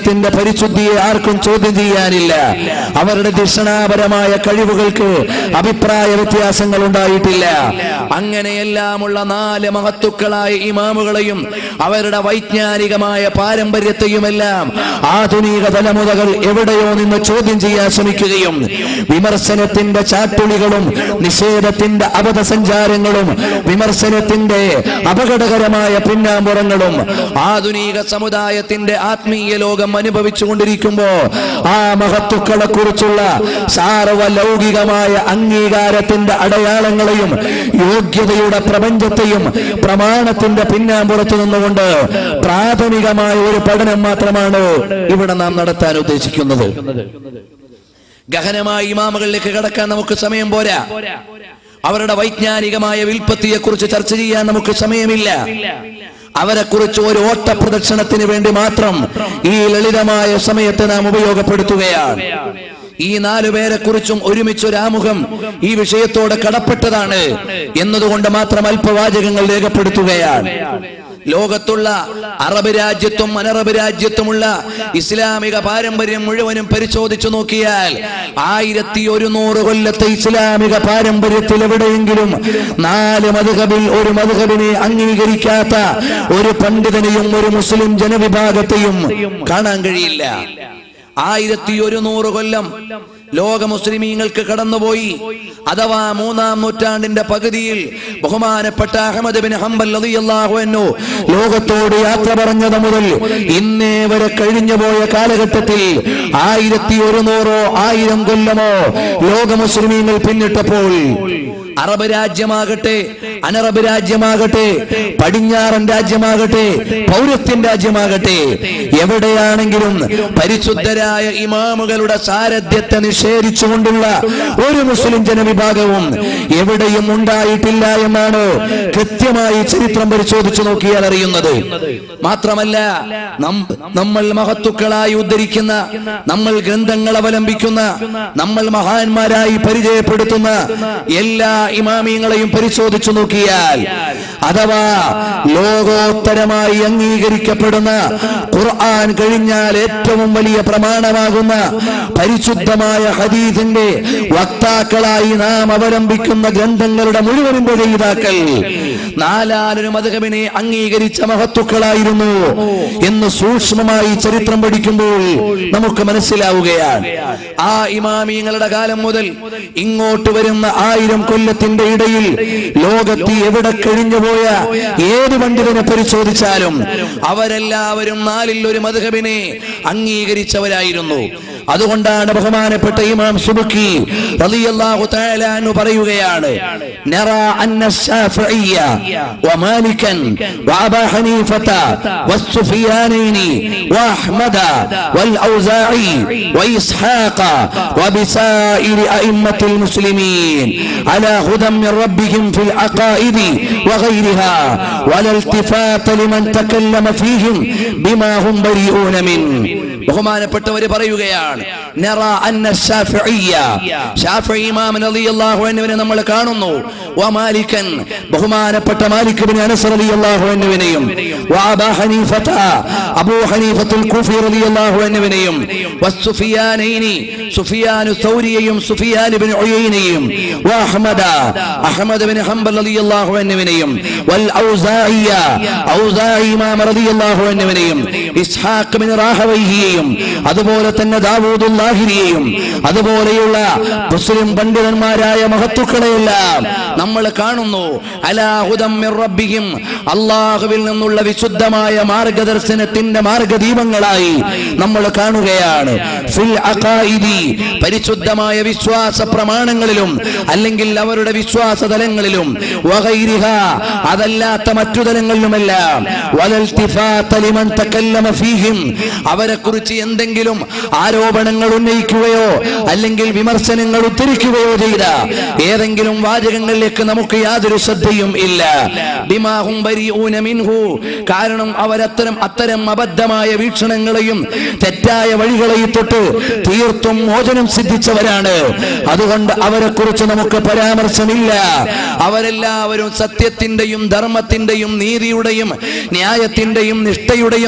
ജീവിതത്തിന്റെ പരിശുദ്ധിയെ ആർക്കും ചോദ്യം ചെയ്യാനില്ല അവരുടെ ദിഷണാപരമായ കഴിവുകൾക്ക് അഭിപ്രായ വ്യത്യാസങ്ങൾ ഉണ്ടായിട്ടില്ല അങ്ങനെയെല്ലാമുള്ള നാല് മഹത്തുക്കളായ ഇമാമുകളെയും അവരുടെ വൈജ്ഞാനികമായ പാരമ്പര്യത്തെയുമെല്ലാം ആധുനിക തലമുറകൾ എവിടെയോ നിന്ന് ചോദ്യം ചെയ്യാൻ ശ്രമിക്കുകയും വിമർശനത്തിന്റെ ചാട്ടുളികളും നിഷേധത്തിന്റെ അബദ്ധസഞ്ചാരങ്ങളും വിമർശനത്തിന്റെ അപകടകരമായ പിന്നാമ്പുറങ്ങളും ആധുനിക സമുദായത്തിന്റെ ആത്മീയ ലോകം അനുഭവിച്ചു കൊണ്ടിരിക്കുമ്പോ ആ മഹത്തുക്കളെ കുറിച്ചുള്ള സാർവലൗകികമായ അംഗീകാരത്തിന്റെ അടയാളങ്ങളെയും യോഗ്യതയുടെ പ്രപഞ്ചത്തെയും പ്രമാണത്തിന്റെ പിന്നാമ്പുറത്ത് നിന്നുകൊണ്ട് പ്രാഥമികമായ ഒരു പഠനം മാത്രമാണ് ഇവിടെ നാം നടത്താൻ ഉദ്ദേശിക്കുന്നത് ഗഹനമായ ഇമാമുകളിലേക്ക് കടക്കാൻ നമുക്ക് സമയം പോരാ അവരുടെ വൈജ്ഞാനികമായ വിൽപ്പത്തിയെ കുറിച്ച് ചർച്ച ചെയ്യാൻ നമുക്ക് സമയമില്ല അവരെ കുറിച്ച് ഒരു ഓട്ട പ്രദക്ഷിണത്തിന് വേണ്ടി മാത്രം ഈ ലളിതമായ സമയത്തെ നാം ഉപയോഗപ്പെടുത്തുകയാണ് ഈ നാലു പേരെ കുറിച്ചും ഒരുമിച്ച് ഒരു ആമുഖം ഈ വിഷയത്തോട് കടപ്പെട്ടതാണ് എന്നതുകൊണ്ട് മാത്രം അല്പവാചകങ്ങൾ രേഖപ്പെടുത്തുകയാണ് ലോകത്തുള്ള അറബ് രാജ്യത്തും അനറബ് രാജ്യത്തുമുള്ള ഇസ്ലാമിക പാരമ്പര്യം മുഴുവനും പരിശോധിച്ചു നോക്കിയാൽ ആയിരത്തി ഒരുന്നൂറ് കൊല്ലത്തെ ഇസ്ലാമിക പാരമ്പര്യത്തിൽ എവിടെയെങ്കിലും നാല് മധുഹബിൽ ഒരു മധുഹബിനെ അംഗീകരിക്കാത്ത ഒരു പണ്ഡിതനെയും ഒരു മുസ്ലിം ജനവിഭാഗത്തെയും കാണാൻ കഴിയില്ല ആയിരത്തി ഒരുന്നൂറ് കൊല്ലം ലോക മുസ്ലിമീങ്ങൾക്ക് കടന്നുപോയി അഥവാ മൂന്നാം നൂറ്റാണ്ടിന്റെ പകുതിയിൽ ബഹുമാനപ്പെട്ട അഹമ്മദ് ബിൻ ഹംബൽ റളിയല്ലാഹു അൻഹു ലോകത്തോട് യാത്ര പറഞ്ഞത് മുതൽ ഇന്നേ വരെ കഴിഞ്ഞു പോയ കാലഘട്ടത്തിൽ ആയിരത്തി ഒരുന്നൂറോ ആയിരം കൊല്ലമോ ലോക മുസ്ലിമീങ്ങൾ പിന്നിട്ടപ്പോൾ അറബ് രാജ്യമാകട്ടെ അനറബ് രാജ്യമാകട്ടെ പടിഞ്ഞാറൻ രാജ്യമാകട്ടെ പൗരസ്ത്യൻ രാജ്യമാകട്ടെ എവിടെയാണെങ്കിലും പരിശുദ്ധരായ ഇമാമുകളുടെ സാരഥ്യത്തെ നിഷേധിച്ചുകൊണ്ടുള്ള ഒരു മുസ്ലിം ജനവിഭാഗവും എവിടെയും ഉണ്ടായിട്ടില്ല എന്നാണ് കൃത്യമായി ചരിത്രം പരിശോധിച്ചു നോക്കിയാൽ അറിയുന്നത് മാത്രമല്ല നം- നമ്മൾ മഹത്തുക്കളായി ഉദ്ധരിക്കുന്ന നമ്മൾ ഗ്രന്ഥങ്ങൾ അവലംബിക്കുന്ന നമ്മൾ മഹാന്മാരായി പരിചയപ്പെടുത്തുന്ന എല്ലാ ഇമാമിയങ്ങളെയും പരിശോധിച്ചു നോക്കിയാൽ അഥവാ ലോകോത്തരമായി അംഗീകരിക്കപ്പെടുന്ന ഖുർആൻ കഴിഞ്ഞാൽ ഏറ്റവും വലിയ പ്രമാണമാകുന്ന പരിശുദ്ധമായ ഹദീസിന്റെ വക്താക്കളായി നാം അവലംബിക്കുന്ന ഗ്രന്ഥങ്ങളുടെ മുഴുവനും രചയിതാക്കൾ നാലാലൊരു മധുഹബിനെ അംഗീകരിച്ച മഹത്തുക്കളായിരുന്നു എന്ന് സൂക്ഷ്മമായി ചരിത്രം പഠിക്കുമ്പോൾ നമുക്ക് മനസ്സിലാവുകയാണ് ആ ഇമാമിയങ്ങളുടെ കാലം മുതൽ ഇങ്ങോട്ട് വരുന്ന ആയിരം കൊല്ലത്തിന്റെ ഇടയിൽ ലോകത്ത് എവിടെ കഴിഞ്ഞുപോയ ഏത് പണ്ഡിതനെ പരിശോധിച്ചാലും അവരെല്ലാവരും നാലിൽ ഒരു മധുഹബിനെ അംഗീകരിച്ചവരായിരുന്നു അതുകൊണ്ടാണ് ബഹുമാനപ്പെട്ട ഇമാം സുബുക്കി റളിയല്ലാഹു തആല അൻഹു പറയുകയാണ് നറ അന്ന ശാഫിഇയ വമാലികൻ വഅബാ ഹനീഫത വസ്സുഫിയാനൈനി വഅഹ്മദ والأوزاعي وإسحاق وبسائر أئمة المسلمين على هدى من ربهم في العقائد وغيرها ولا التفات لمن تكلم فيهم بما هم بريئون منه ബഹുമാനപ്പെട്ടവര് പറയുകയാണ് നറ അന്ന ശാഫിഇയ്യ ശാഫിഈ ഇമാം റളിയല്ലാഹു അൻഹുവിനെ നമ്മൾ കാണുന്നു വ മാലികൻ ബഹുമാനപ്പെട്ട മാലിക് ഇബ്നു അനസ് റളിയല്ലാഹു അൻഹുവിനെയും വ അബാ ഹനീഫത അബൂ ഹനീഫത്തുൽ കൂഫി റളിയല്ലാഹു അൻഹുവിനെയും വ സുഫിയാനൈനി സുഫിയാനു സൗരിയെയും സുഫിയാൻ ഇബ്നു ഉയൈനയെയും വ അഹ്മദ അഹ്മദ് ഇബ്നു ഹംബൽ റളിയല്ലാഹു അൻഹുവിനെയും വൽ ഔസാഇയ ഔസാഇ ഇമാം റളിയല്ലാഹു അൻഹുവിനെയും ഇസ്ഹാഖ് ഇബ്നു റാഹവൈഹിയെയും അതുപോലെ തന്നെ ദാവൂദുല്ലാഹിരിയെയും അതുപോലെയുള്ള മുസ്ലിം പണ്ഡിതന്മാരായ മഹത്തുക്കളെയെല്ലാം നമ്മൾ കാണുന്നു അലാഹുദം മിർ റബ്ബിഹിം അള്ളാഹുവിൽ നിന്നുള്ള വിശുദ്ധമായ മാർഗദർശനത്തിന്റെ മാർഗദീപങ്ങളായി നമ്മൾ കാണുകയാണ് ഫിൽ അഖായിദി പരിശുദ്ധമായ വിശ്വാസ പ്രമാണങ്ങളിലും അല്ലെങ്കിൽ അവരുടെ വിശ്വാസ തലങ്ങളിലും വഗൈരിഹ അതല്ലാത്ത മറ്റു തലങ്ങളിലുമെല്ലാം വലൽത്തിഫാത്ത ലിമൻ തകല്ലമ ഫീഹിം അവരെ കുറിച്ച് എന്തെങ്കിലും ആരോപണങ്ങൾ ഉന്നയിക്കുകയോ അല്ലെങ്കിൽ വിമർശനങ്ങൾ ഉദ്ധരിക്കുകയോ ചെയ്ത ഏതെങ്കിലും വാചകങ്ങളിലേക്ക് നമുക്ക് യാതൊരു ശ്രദ്ധയും ഇല്ല ബിമാഹും ബരീഊന മിൻഹു കാരണം അവരത്തരം അത്തരം അബദ്ധമായ വീക്ഷണങ്ങളെയും തെറ്റായ വഴികളെയും തൊട്ട് തീർത്തും മോചനം സിദ്ധിച്ചവരാണ് അതുകൊണ്ട് അവരെ കുറിച്ച് നമുക്ക് പരാമർശമില്ല അവരെല്ലാവരും സത്യത്തിന്റെയും ധർമ്മത്തിന്റെയും നീതിയുടെയും ന്യായത്തിന്റെയും നിഷ്ഠയുടെയും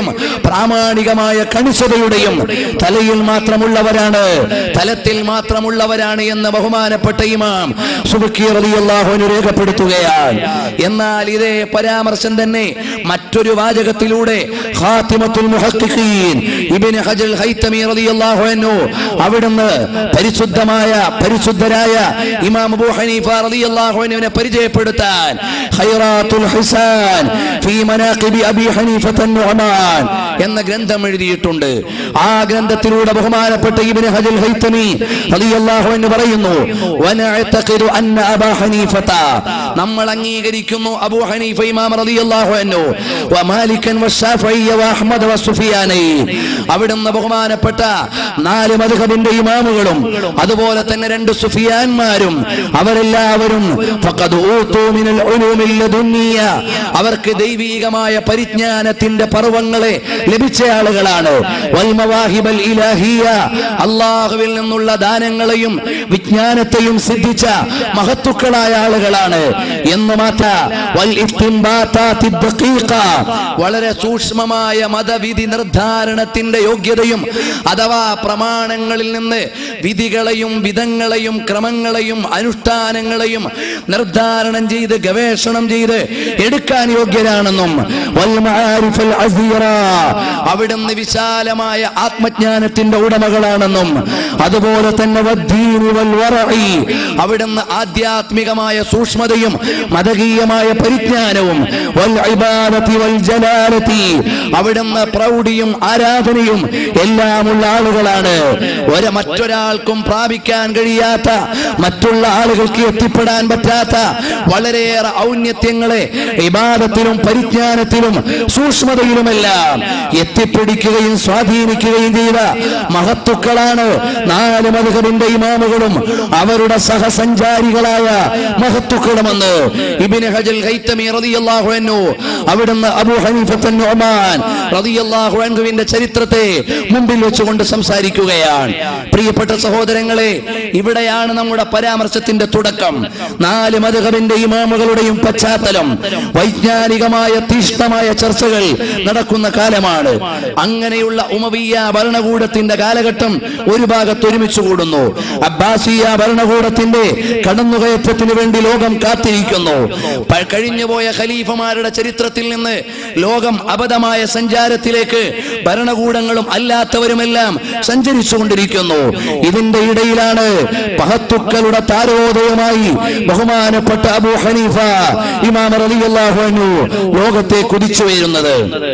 പ്രാമാണികമായ കണിശതയുടെയും തലയിൽ മാത്രമുള്ളവരാണ് തലത്തിൽ മാത്രമുള്ളവരാണ് എന്ന് ബഹുമാനപ്പെട്ട ഇമാം സുബുക്കി റളിയല്ലാഹുവിന് രേഖപ്പെടുത്തുകയാണ് എന്നാൽ ഇതേ പരാമർശം തന്നെ മറ്റൊരു വാചകത്തിലൂടെ ഖാത്തിമത്തുൽ മുഹഖിഖീൻ ഇബ്നു ഹജൽ ഹൈതമി റളിയല്ലാഹു അൻഹു അവിടുന്ന് പരിശുദ്ധമായ പരിശുദ്ധരായ ഇമാം അബൂ ഹനീഫ റളിയല്ലാഹു അൻഹുവിനെ പരിചയപ്പെടുത്താൻ ഖൈറാത്തുൽ ഹിസാൻ ഫീ മനാഖിബി അബി ഹനീഫ നുഅമാൻ എന്ന ഗ്രന്ഥം എഴുതിയിട്ടുണ്ട് ആ ഗ്രന്ഥത്തിലൂടെ ബഹുമാനപ്പെട്ട ഇബ്നു ഹജൽ ഹൈതമി റളിയല്ലാഹു അൻഹു പറയുന്നു വനഅതഖിദു അന്ന അബാ ഹനീഫത നമ്മൾ അംഗീകരിക്കുന്നു അബൂ ഹനീഫ ഇമാം റളിയല്ലാഹു അൻഹു വമാലിക്കൻ വശാഫിഈ വഅഹ്മദ് വസുഫിയാനൈ അവിടുന്ന് ബഹുമാനപ്പെട്ട നാല് മദ്ഹബിന്റെ ഇമാമുകളും അതുപോലെ തന്നെ രണ്ട് സുഫിയാന്മാരും അവരെല്ലാവരും ഫഖദ് ഊതു മിനൽ ഉലൂമിൽ ലദുന്നിയ അവർക്ക് ദൈവീകമായ പരിജ്ഞാനത്തിന്റെ പർവ്വങ്ങളെ ലഭിച്ച ആളുകളാണ് വൽ മവാഹിബൽ ഇലാഹിയ അള്ളാഹുവിൽ നിന്നുള്ള ദാനങ്ങളെയും വിജ്ഞാനത്തെയും സിദ്ധിച്ച മഹത്തുക്കളായ ആളുകളാണ് എന്ന് മാത്ര വൽ ഇസ്തിംബാതാത്തി ദഖീഖ വളരെ സൂക്ഷ്മമായ മതവിധി നിർദ്ധാരണത്തിന്റെ യോഗ്യതയും അഥവാ പ്രമാണങ്ങളിൽ നിന്ന് വിധികളെയും വിധങ്ങളെയും ക്രമങ്ങളെയും അനുഷ്ഠാനങ്ങളെയും നിർദ്ധാരണം ചെയ്ത് ഗവേഷണം ചെയ്ത് എടുക്കാൻ യോഗ്യരാണെന്നും വൽ മആരിഫൽ അസീറ അവിടുന്ന് വിശാലമായ ആത്മജ്ഞാനത്തിന്റെ ഉടമകളാണെന്നും അതുപോലെ തന്നെ വദ്ദീനി വൽ വറഇ അവിടുന്ന് ആധ്യാത്മികമായ സൂക്ഷ്മതയും മതകീയമായ പരിജ്ഞാനവും വൽ ഇബാദത്തി വൽ ജലാലത്തി അവിടുന്ന് പ്രൗഢിയും ആരാധനയും എല്ലാമുള്ള ആളുകളാണ് ഒരു മറ്റൊരാൾക്കും പ്രാപിക്കാൻ കഴിയാത്ത മറ്റുള്ള ആളുകൾക്ക് എത്തിപ്പെടാൻ പറ്റാത്ത വളരെയേറെ ഔന്നത്യങ്ങളെ ഇബാദത്തിലും പരിജ്ഞാനത്തിലും സൂക്ഷ്മതയിലുമെല്ലാം എത്തിപ്പിടിക്കുകയും സ്വാധീനിക്കുകയും ചെയ്ത മഹത്തുക്കളാണ് നാല് മധുഹബിന്റെ ഇമാമുകളും അവരുടെ സഹസഞ്ചാരികളായ മഹത്തുക്കളുമെന്ന് ഇബിന് ഹജൽ ഹൈത്തമി റളിയല്ലാഹു അൻഹു അവിടുന്ന് അബൂ ഹനീഫത്ത് നുഅമാൻ റളിയല്ലാഹു അൻഹുവിന്റെ ചരിത്രത്തെ മുമ്പിൽ വെച്ചുകൊണ്ട് സംസാരിക്കുകയാണ് പ്രിയപ്പെട്ട സഹോദരങ്ങളെ ഇവിടെയാണ് നമ്മുടെ പരാമർശത്തിന്റെ തുടക്കം നാല് മധുഹബിന്റെ ഇമാമുകളുടെയും പശ്ചാത്തലം വൈജ്ഞാനികമായ തീഷ്ണമായ ചർച്ചകൾ നടക്കുന്ന കാലമാണ് അങ്ങനെയുള്ള ഉമവിയ ഭരണകൂടത്തിന്റെ കാലഘട്ടം ഒരു ഭാഗത്ത് ഒരുമിച്ച് കൂടുന്നു അബ്ബാസിയ ഭരണകൂടത്തിന്റെ കടന്നുകയറ്റത്തിന് വേണ്ടി ലോകം കാത്തിരിക്കുന്നു പ- കഴിഞ്ഞുപോയ ഖലീഫമാരുടെ ചരിത്രത്തിൽ നിന്ന് ലോകം അബദ്ധമായ സഞ്ചാരത്തിലേക്ക് ഭരണകൂടങ്ങളും അല്ലാത്തവരുമെല്ലാം സഞ്ചരിച്ചു കൊണ്ടിരിക്കുന്നു ഇതിന്റെ ഇടയിലാണ് മഹത്തുക്കളുടെ താരോദയമായി ബഹുമാനപ്പെട്ട അബൂ ഹനീഫ ഇമാം റളിയല്ലാഹു അൻഹു ലോകത്തെ കുതിച്ചു വരുന്നത്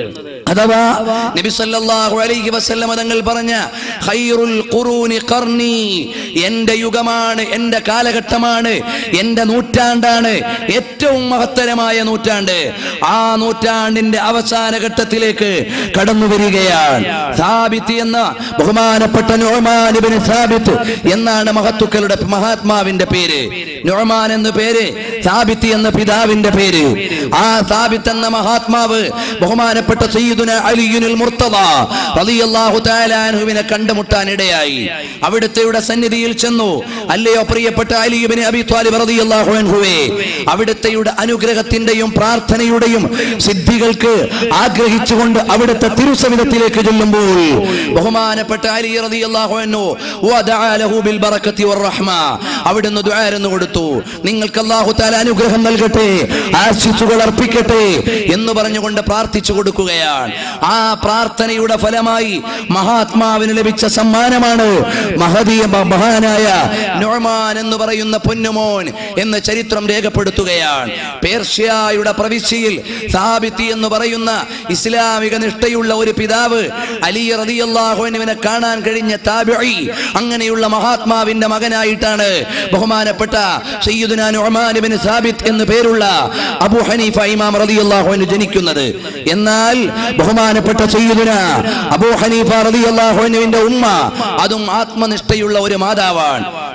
അഥവാ നബി സല്ലല്ലാഹു അലൈഹി വസല്ലമ തങ്ങൾ പറഞ്ഞ ഖൈറുൽ ഖുറൂനി ഖർനി എന്റെ യുഗമാണ് എന്റെ കാലഘട്ടമാണ് എന്റെ നൂറ്റാണ്ടാണ് ഏറ്റവും മഹത്തരമായ നൂറ്റാണ്ട് ആ നൂറ്റാണ്ടിന്റെ അവസാന ഘട്ടത്തിലേക്ക് കടന്നു വരികയാണ് സാബിത്ത് എന്ന ബഹുമാനപ്പെട്ട നുഅ്മാൻ ഇബ്നു സാബിത്ത് എന്നാണ് മഹത്തുക്കളുടെ മഹാത്മാവിന്റെ പേര് നുഅ്മാൻ എന്ന പേര് സാബിത്ത് എന്ന പിതാവിന്റെ പേര് ആ സാബിത്ത് എന്ന മഹാത്മാവ് ബഹുമാനപ്പെട്ട സയ്യിദുന അലിയുൽ മുർത്തദ റളിയല്ലാഹു തആല അൻഹുവിനെ കണ്ടുമുട്ടാൻ ഇടയായി അവിടുത്തെയുടെ സന്നിധിയിൽ ചെന്നു അല്ലയോ പ്രിയപ്പെട്ട അലി ഇബ്നു അബി ത്വാലിബ് റളിയല്ലാഹു അൻഹുവേ അവിടുത്തെയുടെ അനുഗ്രഹത്തിന്റെയും പ്രാർത്ഥനയുടെയും സിദ്ധികൾക്ക് ആഗ്രഹിച്ചുകൊണ്ട് അവിടുത്തെ തിരുസവിധത്തിലേക്ക് ചെല്ലുമ്പോൾ ബഹുമാനപ്പെട്ട അലി റളിയല്ലാഹു അൻഹു വദഅ ലഹു ബിൽ ബറക്കത്തി വർ റഹ്മ അവിടുന്ന് ദുആരെന്ന് കൊടുത്തു നിങ്ങൾക്ക് അല്ലാഹു തആല അനുഗ്രഹം നൽകട്ടെ ആശിസുകൾ അർപ്പിക്കട്ടെ എന്ന് പറഞ്ഞുകൊണ്ട് പ്രാർത്ഥിച്ചു കൊടുക്കുകയാണ് ആ പ്രാർത്ഥനയുടെ ഫലമായി മഹാത്മാവിന് ലഭിച്ച സമ്മാനമാണ് മഹദീയ മഹാനായ നോമാൻ എന്ന് പറയുന്ന പൊന്നുമോൻ എന്ന് ചരിത്രം രേഖപ്പെടുത്തുകയാണ് പേർഷ്യയുടെ പ്രവിശ്യയിൽ സാബിത്തി എന്ന് പറയുന്ന ഇസ്ലാമിക നിഷ്ഠയുള്ള ഒരു പിതാവ് അലി റളിയല്ലാഹുവിനെ കാണാൻ കഴിഞ്ഞ താബിഈ അങ്ങനെയുള്ള മഹാത്മാവിന്റെ മകനായിട്ടാണ് ബഹുമാനപ്പെട്ട സയ്യിദുന നുഅ്മാൻ ഇബ്നു സാബിത്ത് എന്ന് പേരുള്ള അബൂ ഹനീഫ ഇമാം റളിയല്ലാഹു അൻഹു ജനിക്കുന്നത് എന്നാൽ ബഹുമാനപ്പെട്ട സയ്യിദുന അബൂ ഹനീഫ റളിയല്ലാഹു അൻഹുവിന്റെ ഉമ്മ അതും ആത്മനിഷ്ഠയുള്ള ഒരു മാതാവാണ്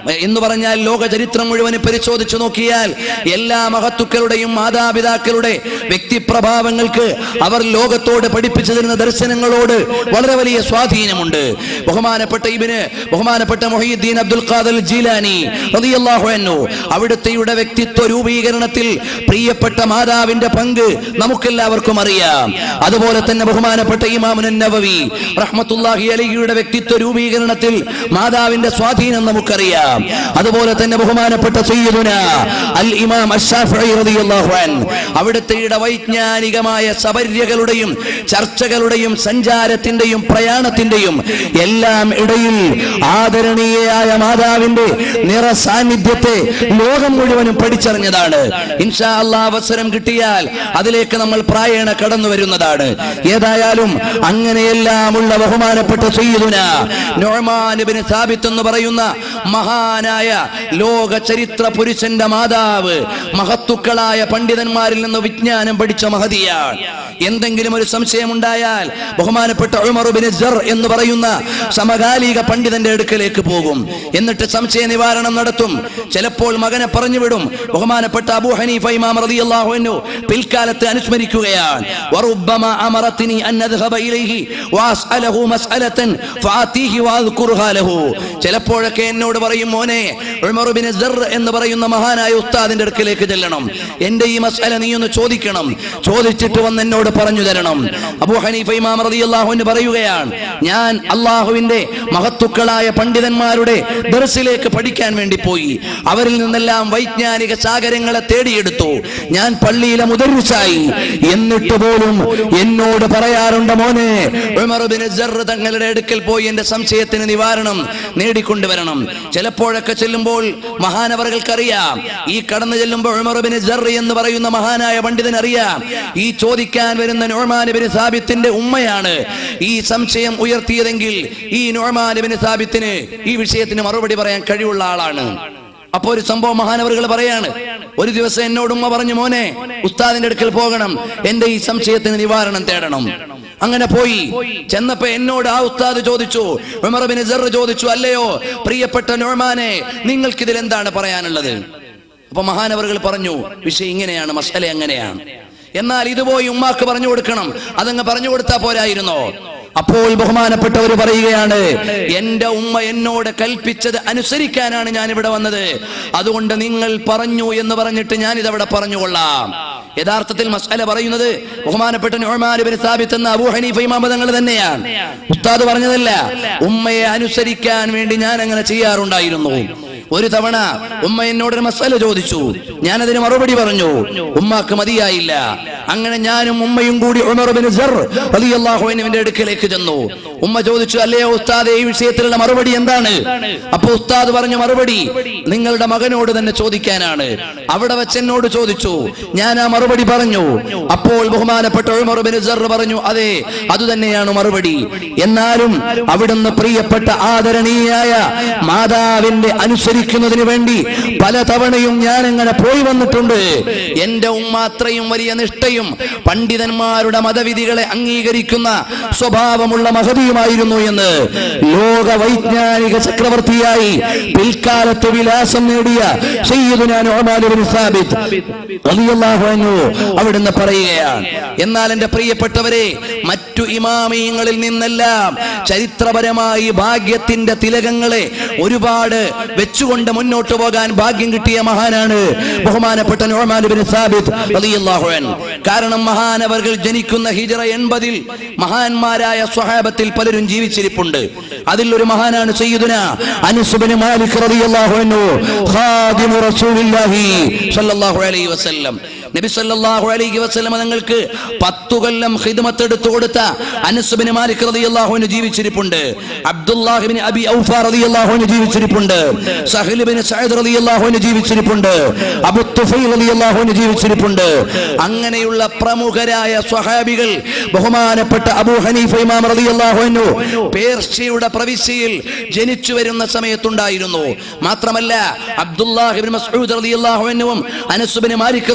എന്ന് പറഞ്ഞാൽ ലോക ചരിത്രം മുഴുവൻ പരിശോധിച്ചു നോക്കിയാൽ എല്ലാ മഹത്തുക്കളുടെയും മാതാപിതാക്കളുടെ വ്യക്തിപ്രഭാവങ്ങൾക്ക് അവർ ലോകത്തോട് പഠിപ്പിച്ചു തരുന്ന ദർശനങ്ങളോട് വളരെ വലിയ സ്വാധീനമുണ്ട് ബഹുമാനപ്പെട്ട ഇബിന് ബഹുമാനപ്പെട്ട മൊഹീദ്ദീൻ അബ്ദുൽ ഖാദർ ജീലാനി റളിയല്ലാഹു അൻഹു അവിടുത്തെയുടെ വ്യക്തിത്വ രൂപീകരണത്തിൽ പ്രിയപ്പെട്ട മാതാവിന്റെ പങ്ക് നമുക്കെല്ലാവർക്കും അറിയാം അതുപോലെ തന്നെ ബഹുമാനപ്പെട്ട ഇമാമുൻ നവവി റഹ്മത്തുള്ളാഹി അലഹിയുടെ വ്യക്തിത്വ രൂപീകരണത്തിൽ മാതാവിന്റെ സ്വാധീനം നമുക്കറിയാം അതുപോലെ തന്നെ ബഹുമാനപ്പെട്ട സയ്യിദുന അൽ ഇമാം അഷ്ശാഫിഈ റളിയല്ലാഹു അൻ അവിടുത്തെയുടെ വൈജ്ഞാനികമായ സബര്യകളുടെയും ചർച്ചകളുടെയും സഞ്ചാരത്തിന്റെയും പ്രയാണത്തിന്റെയും എല്ലാം ഇടയിൽ ആദരണീയയായ മാതാവിന്റെ നിറ സാന്നിധ്യത്തെ ലോകം മുഴുവനും പഠിച്ചറിഞ്ഞതാണ് ഇൻഷാ അല്ലാ അവസരം കിട്ടിയാൽ അതിലേക്ക് നമ്മൾ പ്രായേണ കടന്നു വരുന്നതാണ് ഏതായാലും അങ്ങനെയെല്ലാമുള്ള ബഹുമാനപ്പെട്ട സയ്യിദുന നൊഅ്മാൻ ഇബ്നു സാബിത്ത് എന്ന് പറയുന്ന മഹാനായ ലോക ചരിത്ര പുരുഷന്റെ മാതാവ് മഹത്തുക്കളായ പണ്ഡിതന്മാരിൽ നിന്ന് വിജ്ഞാനം പഠിച്ച മഹതിയാണ് എന്തെങ്കിലും ഒരു സംശയമുണ്ടായാൽ ബഹുമാനപ്പെട്ട ഉമർ ബിൻ സർ എന്ന് പറയുന്ന സമകാലിക പണ്ഡിതന്റെ അടുക്കലേക്ക് പോകും എന്നിട്ട് സംശയ നിവാരണം നടത്തും ചിലപ്പോൾ മകനെ പറഞ്ഞുവിടും ബഹുമാനപ്പെട്ട അബൂ ഹനീഫ ഇമാം റളിയല്ലാഹു അൻഹു പിൽക്കാലത്ത് അനുസ്മരിക്കുകയാണ് വറുബ്ബമ അമറത്തിനി അൻ അദ്ഹബ ഇലൈഹി വഅസ്അലഹു മസ്അലതൻ ഫാതീഹി വഅദ്കുറുഹാ ലഹു ചിലപ്പോഴൊക്കെ എന്നോട് പറയും മോനെ ഉമർ ബിൻ സർ എന്ന് പറയുന്ന മഹാനായ ഉസ്താദിന്റെ അടുക്കലേക്ക് ചെല്ലണം എന്റെ ഈ മസ്അല നീ ഒന്ന് ചോദിക്കണം ചോദിച്ചിട്ട് വന്ന് എന്നോട് പറഞ്ഞു തരണം അബൂ ഹനീഫ ഇമാം റളിയല്ലാഹു അൻഹു പറയുകയാണ് ഞാൻ അള്ളാഹുവിന്റെ മഹത്തുക്കളായ പണ്ഡിതന്മാരുടെ ദർസിലേക്ക് പഠിക്കാൻ വേണ്ടി പോയി അവരിൽ നിന്നെല്ലാം വൈജ്ഞാനിക സാഗരങ്ങളെ തേടിയെടുത്തു ഞാൻ പള്ളിയിലെ മുദരിസായി എന്നിട്ട് പോലും എന്നോട് പറയാറുണ്ട് മോനെ ഉമർ ബിൻ സർ തങ്ങളുടെ അടുക്കൽ പോയി എന്റെ സംശയത്തിന് നിവാരണം നേടിക്കൊണ്ടുവരണം ചിലപ്പോഴൊക്കെ ചെല്ലുമ്പോൾ മഹാനവറുകൾക്കറിയാം ഈ കടന്നു ചെല്ലുമ്പോൾ ഉമർ ബിൻ സർ എന്ന് പറയുന്ന മഹാനായ പണ്ഡിതൻ അറിയാം ഈ ചോദിക്കാൻ വരുന്ന നോമാൻ ബിൻ സാബിത്തിന്റെ ഉമ്മയാണ് ഈ സംശയം ഉയർത്തിയതെങ്കിൽ ഈ നോമാൻ ബിൻ സാബിത്തിന് ഈ വിഷയത്തിന് മറുപടി പറയാൻ കഴിവുള്ള ആളാണ് അപ്പോ ഒരു സംഭവം മഹാനവറുകൾ പറയാണ് ഒരു ദിവസം എന്നോട് ഉമ്മ പറഞ്ഞു മോനെ ഉസ്താദിന്റെ അടുക്കൽ പോകണം എന്റെ ഈ സംശയത്തിന് നിവാരണം തേടണം അങ്ങനെ പോയി ചെന്നപ്പോ എന്നോട് ആ ഉസ്താദ് ചോദിച്ചു ഉമർ ബിൻ സർ ചോദിച്ചു അല്ലയോ പ്രിയപ്പെട്ട നോമാനെ നിങ്ങൾക്ക് ഇതിൽ എന്താണ് പറയാനുള്ളത് അപ്പൊ മഹാനവറുകൾ പറഞ്ഞു വിഷയം ഇങ്ങനെയാണ് മസല എങ്ങനെയാണ് എന്നാൽ ഇത് പോയി ഉമ്മാക്ക് പറഞ്ഞു കൊടുക്കണം അതങ്ങ് പറഞ്ഞു കൊടുത്താ പോരായിരുന്നോ അപ്പോൾ ബഹുമാനപ്പെട്ടവർ പറയുകയാണ് എന്റെ ഉമ്മ എന്നോട് കൽപ്പിച്ചത് അനുസരിക്കാനാണ് ഞാൻ ഇവിടെ വന്നത് അതുകൊണ്ട് നിങ്ങൾ പറഞ്ഞു എന്ന് പറഞ്ഞിട്ട് ഞാൻ ഇതവിടെ പറഞ്ഞുകൊള്ളാം യഥാർത്ഥത്തിൽ മസാല പറയുന്നത് ബഹുമാനപ്പെട്ട നോമാലിബിൻ സ്ഥാപിത്ത് എന്ന അബൂ ഹനീഫ ഇമാം തങ്ങൾ തന്നെയാണ് ഉസ്താദ് പറഞ്ഞതല്ല ഉമ്മയെ അനുസരിക്കാൻ വേണ്ടി ഞാൻ അങ്ങനെ ചെയ്യാറുണ്ടായിരുന്നു ഒരു തവണ ഉമ്മ എന്നോടൊരു മസാല ചോദിച്ചു ഞാൻ അതിന് മറുപടി പറഞ്ഞു ഉമ്മാക്ക് മതിയായില്ല അങ്ങനെ ഞാനും ഉമ്മയും കൂടി ഉമർ ബിൻ സർ റളിയല്ലാഹു അൻഹുവിന്റെ അടുക്കലേക്ക് ചെന്നു ഉമ്മ ചോദിച്ചു അല്ലയോ ഉസ്താദ് ഈ വിഷയത്തിലുള്ള മറുപടി എന്താണ് അപ്പൊ ഉസ്താദ് പറഞ്ഞു മറുപടി നിങ്ങളുടെ മകനോട് തന്നെ ചോദിക്കാനാണ് അവിടെ വെച്ച് എന്നോട് ചോദിച്ചു ഞാൻ ആ മറുപടി പറഞ്ഞു അപ്പോൾ ബഹുമാനപ്പെട്ട ഉമർ ബിൻ സർ പറഞ്ഞു അതെ അത് തന്നെയാണ് മറുപടി എന്നാലും അവിടുന്ന് പ്രിയപ്പെട്ട ആദരണീയായ മാതാവിന്റെ അനുസരിക്കുന്നതിന് വേണ്ടി പല തവണയും ഞാൻ അങ്ങനെ പോയി വന്നിട്ടുണ്ട് എന്റെ ഉമ്മ അത്രയും വലിയ നിഷ്ഠയും പണ്ഡിതന്മാരുടെ മതവിധികളെ അംഗീകരിക്കുന്ന സ്വഭാവമുള്ള മഹതിയുമായിരുന്നു എന്ന് ലോക വൈജ്ഞാനിക ചക്രവർത്തിയായി പിൽക്കാലത്ത് വിലാസം നേടിയ സയ്യിദുനാ നുഅ്മാൻ ഇബ്നു സാബിത്ത് റളിയല്ലാഹു അൻഹു അവിടുന്ന് പറയുകയാണ് എന്നാൽ എന്റെ പ്രിയപ്പെട്ടവരെ മറ്റു ഇമാമിയങ്ങളിൽ നിന്നെല്ലാം ചരിത്രപരമായി ഭാഗ്യത്തിന്റെ തിലകങ്ങളെ ഒരുപാട് വെച്ചുകൊണ്ട് മുന്നോട്ട് പോകാൻ ഭാഗ്യം കിട്ടിയ മഹാനാണ് ബഹുമാനപ്പെട്ട നുഅ്മാൻ ഇബ്നു സാബിത്ത് റളിയല്ലാഹു അൻഹു കാരണം മഹാനവർകൾ ജനിക്കുന്ന ഹിജറ എൺപതിൽ മഹാന്മാരായ സ്വഹാബത്തിൽ പലരും ജീവിച്ചിരിപ്പുണ്ട് അതിൽ ഒരു മഹാനാണ് സയ്യിദുന അനസ് ഇബ്നു മാലിക് റളിയല്ലാഹു അൻഹു ഖാദിമു റസൂലില്ലാഹി സ്വല്ലല്ലാഹു അലൈഹി വസല്ലം നബി സല്ലല്ലാഹു അലൈഹി വസല്ലം തങ്ങൾക്ക് പത്തു കൊല്ലം ഖിദ്മത്ത് എടുത്തു കൊടുത്ത അനസ് ബിൻ മാലിക് റളിയല്ലാഹു അൻഹു ജീവിച്ചിരിപ്പുണ്ട് അബ്ദുല്ലാഹി ബിൻ അബി ഔഫ റളിയല്ലാഹു അൻഹു ജീവിച്ചിരിപ്പുണ്ട് സഹൽ ബിൻ സഅദ് റളിയല്ലാഹു അൻഹു ജീവിച്ചിരിപ്പുണ്ട് അബു തുഫൈൽ റളിയല്ലാഹു അൻഹു ജീവിച്ചിരിപ്പുണ്ട് അങ്ങനെയുള്ള പ്രമുഖരായ സ്വഹാബികൾ ബഹുമാനപ്പെട്ട അബൂ ഹനീഫ ഇമാം റളിയല്ലാഹു അൻഹു പേർഷ്യയുടെ പ്രവിശ്യയിൽ ജനിച്ചു വരുന്ന സമയത്തുണ്ടായിരുന്നു മാത്രമല്ല അബ്ദുല്ലാഹി ബിൻ മസ്ഊദ് റളിയല്ലാഹു അൻഹുവും അനസ് ബിൻ മാലിക് റളിയല്ലാഹു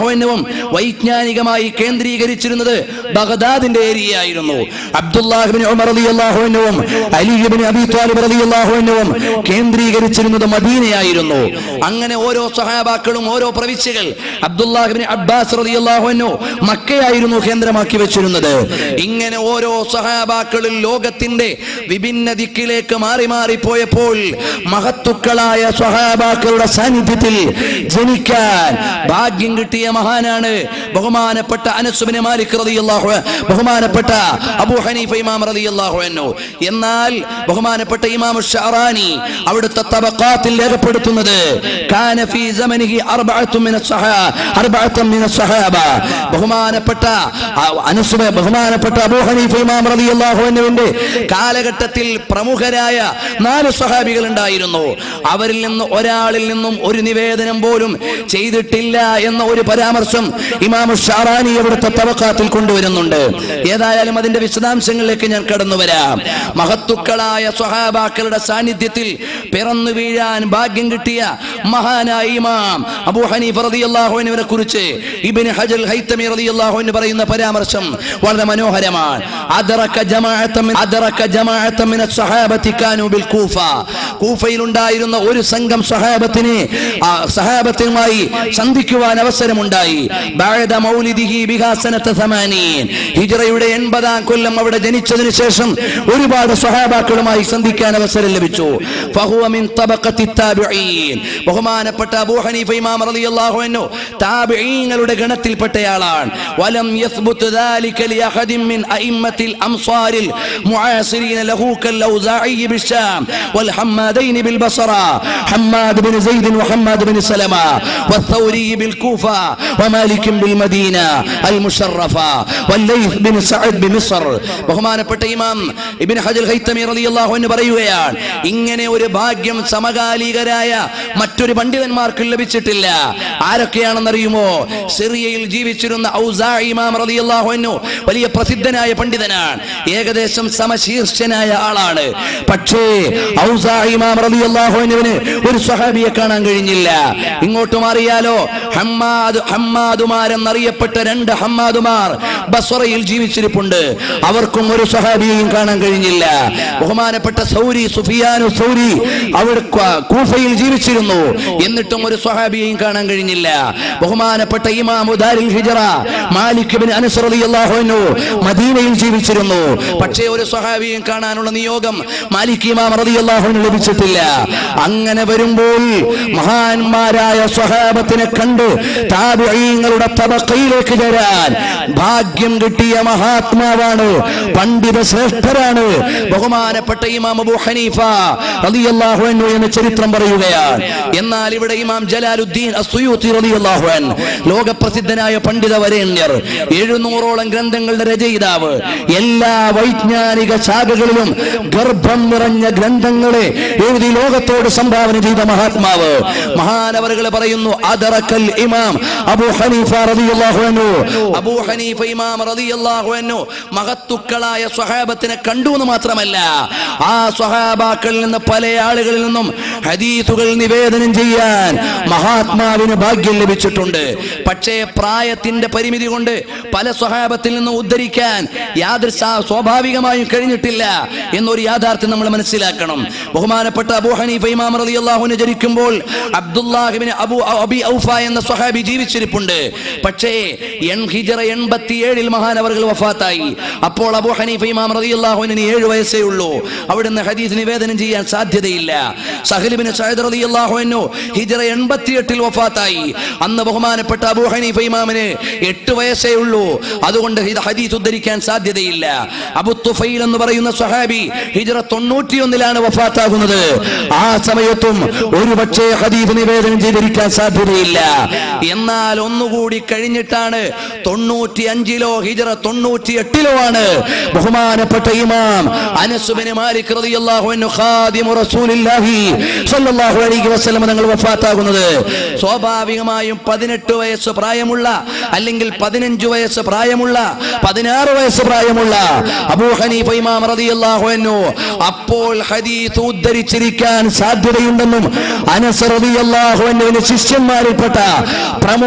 അൻഹുവും വൈജ്ഞാനികമായി കേന്ദ്രീകരിച്ചിരുന്നത് ബഗ്ദാദിന്റെ ഏരിയ ആയിരുന്നു അബ്ദുല്ലാഹിബിൻ ഉമർ റളിയല്ലാഹു അൻഹുവും അലിബിൻ അബി ത്വാലിബ് റളിയല്ലാഹു അൻഹുവും കേന്ദ്രീകരിച്ചിരുന്നത് മദീനയായിരുന്നു അങ്ങനെ ഓരോ സഹാബാക്കളും ഓരോ പ്രവിശ്യകൾ അബ്ദുല്ലാഹിബിൻ അബ്ബാസ് റളിയല്ലാഹു അൻഹു മക്കയായിരുന്നു കേന്ദ്രമാക്കി വെച്ചിരുന്നത് ഇങ്ങനെ ഓരോ സഹാബാക്കളും ലോകത്തിന്റെ വിഭിന്ന ദിക്കിലേക്ക് മാറി മാറി പോയപ്പോൾ മഹത്തുക്കളായ സഹാബാക്കളുടെ സാന്നിധ്യത്തിൽ ജനിക്കാൻ ഭാഗ്യം കിട്ടിയ മഹാനാണ് ബഹുമാനപ്പെട്ട അനസുബിന് മാലിക് റളിയല്ലാഹു ബഹുമാനപ്പെട്ട അബൂ ഹനീഫ ഇമാം റളിയല്ലാഹു അൻഹു എന്നാൽ ബഹുമാനപ്പെട്ട ഇമാം ഷഅറാനി അവിടുത്തെ തബഖാത്തിൽ രേഖപ്പെടുത്തുന്നത് കാന ഫീ സമനിഹി അർബഅത്തു മിന സഹാ അർബഅത്തു മിന സഹാബ ബഹുമാനപ്പെട്ട ആ, അനസുബ ബഹുമാനപ്പെട്ട അബൂ ഹനീഫ ഇമാം റളിയല്ലാഹു അൻഹുവിന്റെ കാലഘട്ടത്തിൽ പ്രമുഖരായ നാല് സഹാബികൾ ഉണ്ടായിരുന്നു അവരിൽ നിന്ന് ഒരാളിൽ നിന്നും ഒരു നിവേദനം പോലും ചെയ്തിട്ടില്ല എന്ന ഒരു പരാമർശം ഇമാം ഷാറാനി അവിടുത്തെ തവക്കാത്തിൽ കൊണ്ടുവരുന്നുണ്ട് ഏതായാലും അതിന്റെ വിശദാംശങ്ങളിലേക്ക് ഞാൻ കടന്നു വരാം മഹത്തുക്കളായ സ്വഹാബാക്കളുടെ സാന്നിധ്യത്തിൽ പിറന്നു വീഴാൻ ഭാഗ്യം കിട്ടിയ മഹാനായ ഇമാം അബൂ ഹനീഫ് റളിയല്ലാഹു അൻഹുവിനെ കുറിച്ച് ഇബ്നു ഹജൽ ഹൈത്തമി റളിയല്ലാഹു അൻഹു പറയുന്ന പരാമർശം വളരെ മനോഹരമാണ് അദറക ജമാഅത്തൻ മിൻ അദറക ജമാഅത്തൻ മിന സ്വഹാബത്തി കാനു ബിൽ കൂഫ കൂഫയിൽ ഉണ്ടായിരുന്ന ഒരു സംഘം സഹാബത്തിനെ ആ സഹാബത്തുമായി സന്ധിക്കുവാൻ അവസരമുണ്ടായി ബഅദ മൗലിദിഹി ബിഹാ സനത 80 ഹിജ്റയുടെ 80 കൊല്ലം അവിടെ ജനിച്ചതിന് ശേഷം ഒരുപാട് സ്വഹാബാക്കളുമായി സന്ധിക്കാൻ അവസരം ലഭിച്ചു ഫഹുവ മിൻ തബഖത്തി താബിഈൻ ബഹുമാനപ്പെട്ട അബൂ ഹനീഫ ഇമാം റളിയല്ലാഹു അൻഹു താബിഈങ്ങളുടെ ഗണത്തിൽപ്പെട്ടയാളാണ് വലം യസ്ബുത് ذلك لأحد من أئمة الأمصار المعاصرين له كالأوزاعي بالشام والحمادين بالبصرة حماد بن زيد وحماد بن سلمة والثوري بالكوفة ومالك بالمدينة المشرفة والليث بن سعد بمصر ബഹുമാനപ്പെട്ട ഇമാം ഇബിൻ ഹജൽ ഹൈത്തമി റളിയല്ലാഹു അൻഹു പറയുകയാണ് ഇങ്ങനെ ഒരു ഭാഗ്യം സമകാലികരായ മറ്റൊരു പണ്ഡിതന്മാർക്ക് ലഭിച്ചിട്ടില്ല ആരൊക്കെയാണെന്നറിയുമോ സിറിയയിൽ ജീവിച്ചിരുന്ന ഔസാഇ ഇമാം റളിയല്ലാഹു അൻഹു വലിയ പ്രസിദ്ധനായ പണ്ഡിതനാണ് ഏകദേശം സമശീർഷനായ ആളാണ് പക്ഷേ ഔസാഇ ഇമാം റളിയല്ലാഹു അൻഹുവിന് ഒരു സ്വഹാബിയെ കാണാൻ കഴിഞ്ഞില്ല ഇങ്ങോട്ട് മാറിയാലോ ഹമ്മാദ് ഹമ്മാദുമാരെന്നറിയപ്പെട്ട രണ്ട് ഹമ്മാദുമാർ ബസ്വറയിൽ ജീവിച്ചിരിപ്പുണ്ട് അവർക്കും ഒരു സ്വഹാബിയെയും കാണാൻ കഴിഞ്ഞില്ല ബഹുമാനപ്പെട്ട സൗരി സുഫിയാനു സൗരി അവർ ക്വ- കൂഫയിൽ ജീവിച്ചിരുന്നു എന്നിട്ടും ഒരു സ്വഹാബിയെയും കാണാൻ കഴിഞ്ഞില്ല ബഹുമാനപ്പെട്ട ഇമാമു ദാരിൽ ഹിജറ മാലിക് ബിൻ അനസ് റളിയല്ലാഹു അൻഹു മദീനയിൽ ജീവിച്ചിരുന്നു പക്ഷേ ഒരു സ്വഹാബിയും കാണാനുള്ള നിയോഗം മാലിക് ഇമാം റളിയല്ലാഹു അൻഹു ലഭിച്ചിട്ടില്ല അങ്ങനെ വരുമ്പോൾ മഹാന്മാരായ സ്വഹാബത്തിനെ കണ്ട് താബിഈങ്ങളുടെ തബക്കയിലേക്ക് ചേരാൻ ഭാഗ്യം കിട്ടിയ മഹാത്മാവാണ് പണ്ഡിത ശ്രേഷ്ഠരാണ് ബഹുമാനപ്പെട്ട ഇമാം അബൂ ഹനീഫ റളിയല്ലാഹു അൻഹു എന്ന് ചരിത്രം പറയുകയാണ് എന്നാൽ ഇവിടെ ഇമാം ജലാലുദ്ദീൻ അസ്സുയൂത്തി റളിയല്ലാഹു അൻ ലോകപ്രസിദ്ധനായ പണ്ഡിത വരേണ്യർ എഴുന്നൂറോളം ഗ്രന്ഥങ്ങളുടെ രചയിതാവ് എല്ലാ വൈജ്ഞാനിക ശാഖകളിലും ഗർഭം നിറഞ്ഞ ഗ്രന്ഥങ്ങളെ എഴുതി ലോകത്തോട് സംഭാവന ചെയ്ത മഹാത്മാവ് മഹാനവറുകൾ പറയുന്നു അദറക്കൽ ഇമാം അബൂ ഹനീഫ റളിയല്ലാഹു അൻഹു അബൂ ഹനീഫ ഇമാം റളിയല്ലാഹു അൻഹു മഹത്തുക്കളായ സ്വഹാബത്തിനെ കണ്ടു എന്ന് മാത്രമല്ല ആ സ്വഹാബാക്കളിൽ നിന്ന് പല ആളുകളിൽ നിന്നും ഹദീസുകൾ നിവേദനം ചെയ്യാൻ മഹാത്മാവിന് ഭാഗ്യം ലഭിച്ചിട്ടുണ്ട് പക്ഷേ പ്രായത്തിന്റെ പരിമിതി കൊണ്ട് പല സ്വഹാബത്തിൽ നിന്ന് ഉദ്ധരിക്കാൻ യാതൊരു സാ- സ്വാഭാവികമായും കഴിഞ്ഞിട്ടില്ല എന്നൊരു യാഥാർത്ഥ്യം നമ്മൾ മനസ്സിലാക്കണം ബഹുമാനപ്പെട്ട അബൂ ഹനീഫ ഇമാം റളിയല്ലാഹുവിനെ ജനിക്കുമ്പോൾ അബ്ദുല്ലാഹിബിൻ അബു അബി ഔഫ എന്ന സ്വഹാബി ജീവിച്ചിരിപ്പുണ്ട് പക്ഷേ എൺ ഹിജറ എൺപത്തിയേഴിൽ മഹാനവറുകൾ വഫാത്തായി അപ്പോൾ അബൂ ഹനീഫ ഇമാം റളിയല്ലാഹുവിന് ഏഴ് വയസ്സേ ഉള്ളൂ അവിടുന്ന് ഹദീസ് നിവേദനം ചെയ്യാൻ സാധ്യതയില്ല സഹലിബിന് സഹദ് റളിയല്ലാഹു അൻഹു ഹിജറ എൺപത്തിയെട്ടിൽ വഫാത്തായി അന്ന് ബഹുമാനപ്പെട്ട അബൂ ഹനീഫ ഇമാമിന് എട്ട് വയസ്സേ ഉള്ളൂ അതുകൊണ്ട് ഇത് ഹദീസ് ഉദ്ധരിക്കാൻ സാധ്യതയില്ല അബു തുഫൈൽ എന്ന് പറയുന്ന സ്വഹാബി ഹിജറ തൊണ്ണൂറ്റിയൊന്നിലാണ് വഫാത്താകുന്നത് ആ സമയത്തും ഒരുപക്ഷേ ഹദീസ് നിവേദനം ചെയ്തിരിക്കാൻ സാധ്യതയില്ല എന്നാൽ ഒന്നുകൂടി കഴിഞ്ഞിട്ടാണ് തൊണ്ണൂറ്റി അഞ്ചിലോ ഹിജറ തൊണ്ണൂറ്റി എട്ടിലോ ആണ് ബഹുമാനപ്പെട്ട ഇമാം അനസുബിന് മാലിക് റളിയല്ലാഹു അൻഹു ഖാദിമു റസൂലില്ലാഹി സ്വല്ലല്ലാഹു അലൈഹി വസല്ലം തങ്ങൾ വഫാത്താകുന്നത് സ്വാഭാവികമായും പതിനെട്ട് വയസ്സ് പ്രായമുള്ള അല്ലെങ്കിൽ പതിനഞ്ച് വയസ്സ് പ്രായമുള്ള പതിനാറ് വയസ്സ് പ്രായമുള്ള അബൂ ഹനീഫ ഇമാം റളിയല്ലാഹു അൻഹു അപ്പോൾ ഹദീസ് ഉദ്ധരിച്ചിരിക്കാൻ സാധ്യതയുണ്ടെന്നും അനസ് റളിയല്ലാഹു അൻഹുവിന്റെ ശിഷ്യന്മാരിൽപ്പെട്ട പ്രമുഖ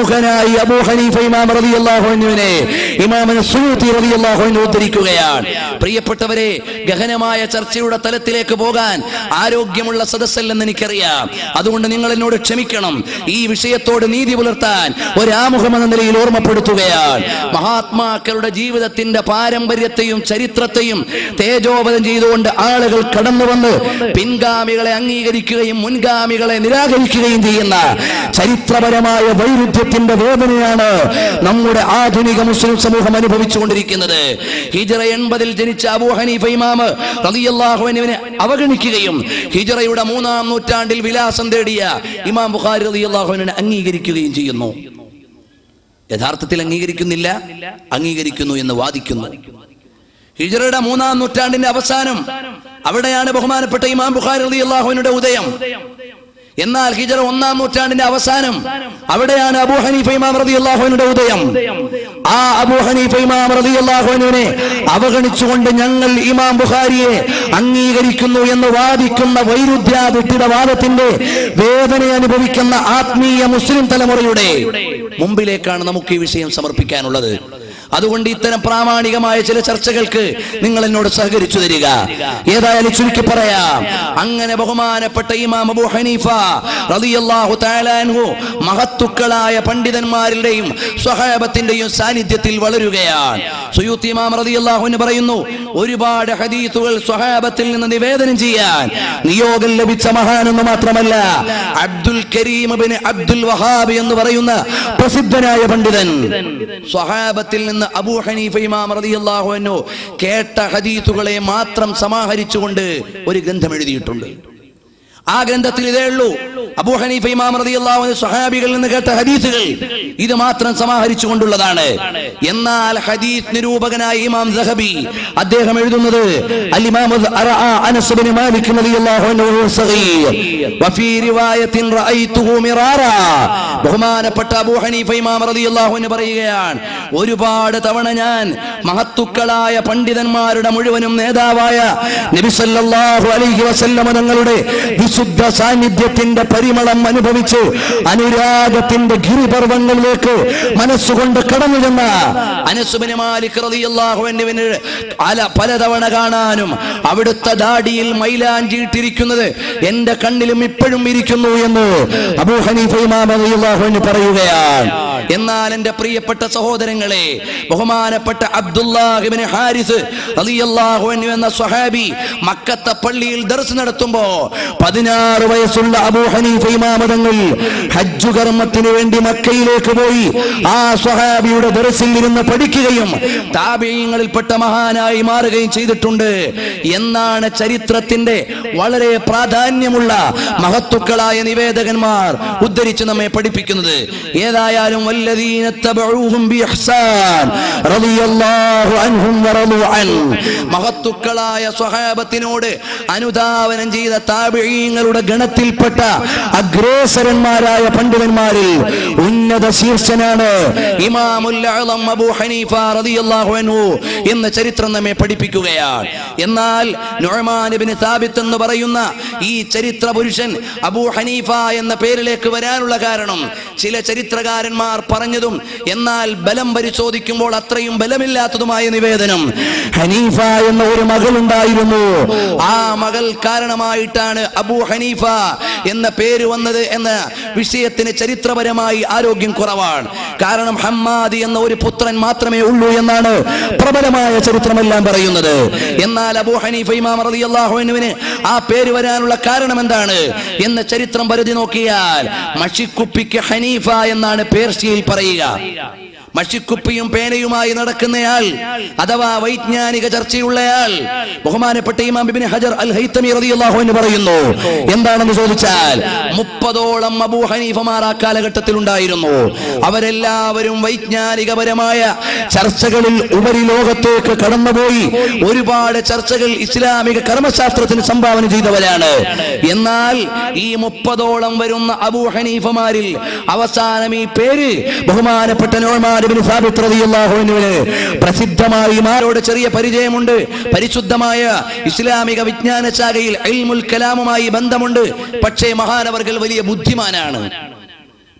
പ്രമുഖനായി അബൂ ഹനീഫ ഇമാം റളിയല്ലാഹു അൻഹുവിനെ ഇമാം സുയൂത്തി റളിയല്ലാഹു അൻഹു ഉദ്ധരിക്കുകയാണ് പ്രിയപ്പെട്ടവരെ ഗഹനമായ ചർച്ചയുടെ തലത്തിലേക്ക് പോകാൻ ആരോഗ്യമുള്ള സദസ്സല്ലെന്ന് എനിക്കറിയാം അതുകൊണ്ട് നിങ്ങൾ എന്നോട് ക്ഷമിക്കണം ഈ വിഷയത്തോട് നീതി പുലർത്താൻ ഒരാമുഖം എന്ന നിലയിൽ ഓർമ്മപ്പെടുത്തുകയാണ് മഹാത്മാക്കളുടെ ജീവിതത്തിന്റെ പാരമ്പര്യത്തെയും ചരിത്രത്തെയും തേജോപതം ചെയ്തുകൊണ്ട് ആളുകൾ കടന്നു വന്ന് പിൻഗാമികളെ അംഗീകരിക്കുകയും മുൻഗാമികളെ നിരാകരിക്കുകയും ചെയ്യുന്ന ചരിത്രപരമായ വൈരുദ്ധ്യത്തിന്റെ വേദനയാണ് നമ്മുടെ ആധുനിക മുസ്ലിം സമൂഹം അനുഭവിച്ചുകൊണ്ടിരിക്കുന്നത് ഹിജറ എൺപതിൽ ജനിച്ച അബൂ ഹനീഫ ഇമാമ് റളിയല്ലാഹു അൻഹുവിനെ അവഗണിക്കുകയും ഹിജറയുടെ മൂന്നാം നൂറ്റാണ്ടിൽ വിലാസം തേടിയ ഇമാം ബുഖാരി റളിയല്ലാഹു അൻഹുവിനെ അംഗീകരിക്കുകയും ചെയ്യുന്നു യഥാർത്ഥത്തിൽ അംഗീകരിക്കുന്നില്ല അംഗീകരിക്കുന്നു എന്ന് വാദിക്കുന്നു ഹിജറയുടെ മൂന്നാം നൂറ്റാണ്ടിന്റെ അവസാനം അവിടെയാണ് ബഹുമാനപ്പെട്ട ഇമാം ബുഖാരി റളിയല്ലാഹുവിനുടെ ഉദയം എന്നാൽ ഹിജറ ഒന്നാം നൂറ്റാണ്ടിന്റെ അവസാനം അവിടെയാണ് അബൂ ഹനീഫ ഇമാം റളിയല്ലാഹുവിനുടെ ഉദയം ആ അബൂ ഹനീഫ ഇമാം റളിയല്ലാഹുവിനെ അവഗണിച്ചുകൊണ്ട് ഞങ്ങൾ ഇമാം ബുഖാരിയെ അംഗീകരിക്കുന്നു എന്ന് വാദിക്കുന്ന വൈരുദ്ധ്യാധിഷ്ഠിതവാദത്തിന്റെ വേദന അനുഭവിക്കുന്ന ആത്മീയ മുസ്ലിം തലമുറയുടെ മുമ്പിലേക്കാണ് നമുക്ക് ഈ വിഷയം സമർപ്പിക്കാനുള്ളത് അതുകൊണ്ട് ഇത്തരം പ്രാമാണികമായ ചില ചർച്ചകൾക്ക് നിങ്ങൾ എന്നോട് സഹകരിച്ചു തരിക ഏതായാലും ചുരുക്കി പറയാം അങ്ങനെ ബഹുമാനപ്പെട്ട ഇമാം അബൂ ഹനീഫ റളിയല്ലാഹു തആല അൻഹു മഹത്തുക്കളായ പണ്ഡിതന്മാരുടെയും സ്വഹാബത്തിന്റെയും സാന്നിധ്യത്തിൽ വളരുകയാണ് സുയൂത്തി ഇമാം റളിയല്ലാഹു അൻഹു പറയുന്നു ഒരുപാട് ഹദീസുകൾ സ്വഹാബത്തിൽ നിന്ന് നിവേദനം ചെയ്യാൻ നിയോഗം ലഭിച്ച മഹാനെന്ന് മാത്രമല്ല അബ്ദുൽ കരീം ബിൻ അബ്ദുൽ വഹാബ് എന്ന് പറയുന്ന പ്രസിദ്ധനായ പണ്ഡിതൻ സ്വഹാബത്തിൽ നിന്ന് അബൂ ഹനീഫ ഇമാം റളിയല്ലാഹു അൻഹു കേട്ട ഹദീസുകളെ മാത്രം സമാഹരിച്ചുകൊണ്ട് ഒരു ഗ്രന്ഥം എഴുതിയിട്ടുണ്ട് ആ ഗ്രന്ഥത്തിൽ ഇതേ ഉള്ളൂ അബൂ ഹനീഫ ഇമാം റളിയല്ലാഹു അൻഹു സ്വഹാബികളിൽ നിന്ന് കേട്ട ഹദീസുകൾ ഇത് മാത്രം സമാഹരിച്ചു കൊണ്ടുള്ളതാണ് എന്നാൽ ഹദീസ് നിരൂപകനായ ഇമാം സഹബി അദ്ദേഹം എഴുതുന്നത് അൽ ഇമാം അനസ് ബിൻ മാലിക് റളിയല്ലാഹു അൻഹു സഗീർ വഫീ റിവായത്തിൻ റഅയ്തുഹു മിറാറാ ബഹുമാനപ്പെട്ട അബൂ ഹനീഫ ഇമാം റളിയല്ലാഹു അൻഹു പറയുകയാണ് ഒരുപാട് തവണ ഞാൻ മഹത്തുക്കളായ പണ്ഡിതന്മാരുടെ മുഴുവനും നേതാവായ നബി സല്ലല്ലാഹു അലൈഹി വസല്ലമ തങ്ങളുടെ വിശുദ്ധ സാന്നിധ്യത്തിന്റെ പരിമളം അനുഭവിച്ച് അനുരാഗത്തിന്റെ ഗിരിപർവങ്ങളിലേക്ക് മനസ്സുകൊണ്ട് കടന്നു ചെന്ന അനസുബിന് മാലിക് റളിയല്ലാഹു അൻഹുവിന് അല പലതവണ കാണാനും അവിടുത്തെ ദാടിയിൽ മൈലാഞ്ചി ഇട്ടിരിക്കുന്നത് എന്റെ കണ്ണിലും ഇപ്പോഴും ഇരിക്കുന്നു എന്ന് അബൂ ഹനീഫ ഇമാം റളിയല്ലാഹു അൻഹു പറയുകയാണ് എന്നാൽ എന്റെ പ്രിയപ്പെട്ട സഹോദരങ്ങളെ ബഹുമാനപ്പെട്ട അബ്ദുല്ലാഹിബിന് ഹാരിസ് റളിയല്ലാഹു അൻഹു എന്ന സ്വഹാബി മക്കത്തെ പള്ളിയിൽ ദർസ് നടത്തുമ്പോ പതിനാറ് വയസ്സുള്ള അബൂ ഹനീഫ ഇമാമതങ്ങൾ ഹജ്ജു കർമ്മത്തിന് വേണ്ടി മക്കയിലേക്ക് പോയി ആ സ്വഹാബിയുടെ ദർസിൽ ഇരുന്ന് പഠിക്കുകയും താപീയങ്ങളിൽപ്പെട്ട മഹാനായി മാറുകയും ചെയ്തിട്ടുണ്ട് എന്നാണ് ചരിത്രത്തിന്റെ വളരെ പ്രാധാന്യമുള്ള മഹത്തുക്കളായ നിവേദകന്മാർ ഉദ്ധരിച്ച് നമ്മെ പഠിപ്പിക്കുന്നത് ഏതായാലും വല്ലദീന തബഊഹും ബിഇഹ്സാൻ റളിയല്ലാഹു അൻഹും വറളു അൻ മഹത്തുക്കളായ സ്വഹാബത്തിനോട് അനുധാവനം ചെയ്ത താബിഈങ്ങളുടെ ഗണത്തിൽപ്പെട്ട അഗ്രേസരന്മാരായ പണ്ഡിതന്മാരിൽ ഉന്നത ശീർഷനാണ് ഇമാമുൽ അഅ്ലം അബൂ ഹനീഫ റളിയല്ലാഹു അൻഹു എന്ന ചരിത്രം നമ്മെ പഠിപ്പിക്കുകയാണ് എന്നാൽ നുഅ്മാൻ ഇബ്നു സാബിത്ത് എന്ന് പറയുന്ന ഈ ചരിത്ര പുരുഷൻ അബൂ ഹനീഫ എന്ന പേരിലേക്ക് വരാനുള്ള കാരണം ചില ചരിത്രകാരന്മാർ പറഞ്ഞതും എന്നാൽ ബലം പരിശോധിക്കുമ്പോൾ അത്രയും ബലമില്ലാത്തതുമായ നിവേദനം ഹനീഫ എന്ന ഒരു മകളുണ്ടായിരുന്നു ആ മകൾ കാരണമായിട്ടാണ് അബൂ ഹനീഫ എന്ന പേര് വന്നത് എന്ന വിഷയത്തിന് ചരിത്രപരമായി ആരോഗ്യം കുറവാണ് കാരണം ഹമ്മാദി എന്ന ഒരു പുത്രൻ മാത്രമേ ഉള്ളൂ എന്നാണ് പ്രബലമായ ചരിത്രമെല്ലാം പറയുന്നത് എന്നാൽ അബൂ ഹനീഫ ഇമാം റളിയല്ലാഹു അൻഹുവിന് ആ പേര് വരാനുള്ള കാരണം എന്താണ് എന്ന് ചരിത്രം പരിധി നോക്കിയാൽ മഷിക്കുപ്പിക്ക് ഹനീഫ എന്നാണ് പേർഷ്യയിൽ പറയുക മഷിക്കുപ്പിയും പേനയുമായി നടക്കുന്നയാൾ അഥവാ വൈജ്ഞാനിക ചർച്ചയുള്ളയാൾ ബഹുമാനപ്പെട്ട ഇമാം ഇബ്നു ഹജർ അൽ ഹൈത്തമി റളിയല്ലാഹു അൻഹു പറയുന്നു എന്താണെന്ന് ചോദിച്ചാൽ മുപ്പതോളം അബൂ ഹനീഫമാർ ആ കാലഘട്ടത്തിൽ ഉണ്ടായിരുന്നു അവരെല്ലാവരും വൈജ്ഞാനികപരമായ ചർച്ചകളിൽ ഉപരിലോകത്തേക്ക് കടന്നുപോയി ഒരുപാട് ചർച്ചകൾ ഇസ്ലാമിക കർമ്മശാസ്ത്രത്തിന് സംഭാവന ചെയ്തവരാണ് എന്നാൽ ഈ മുപ്പതോളം വരുന്ന അബൂ ഹനീഫമാരിൽ അവസാനം ഈ പേര് ബഹുമാനപ്പെട്ട നോമാൻ ഇബ്നു സാബിത്ത് റളിയല്ലാഹു അൻഹുവിന് പ്രസിദ്ധമായി മാരോട് ചെറിയ പരിചയമുണ്ട് പരിശുദ്ധമായ ഇസ്ലാമിക വിജ്ഞാന ശാഖയിൽ ഇൽമുൽ കലാമുമായി ബന്ധമുണ്ട് പക്ഷേ മഹാനവർകൾ വലിയ ബുദ്ധിമാനാണ്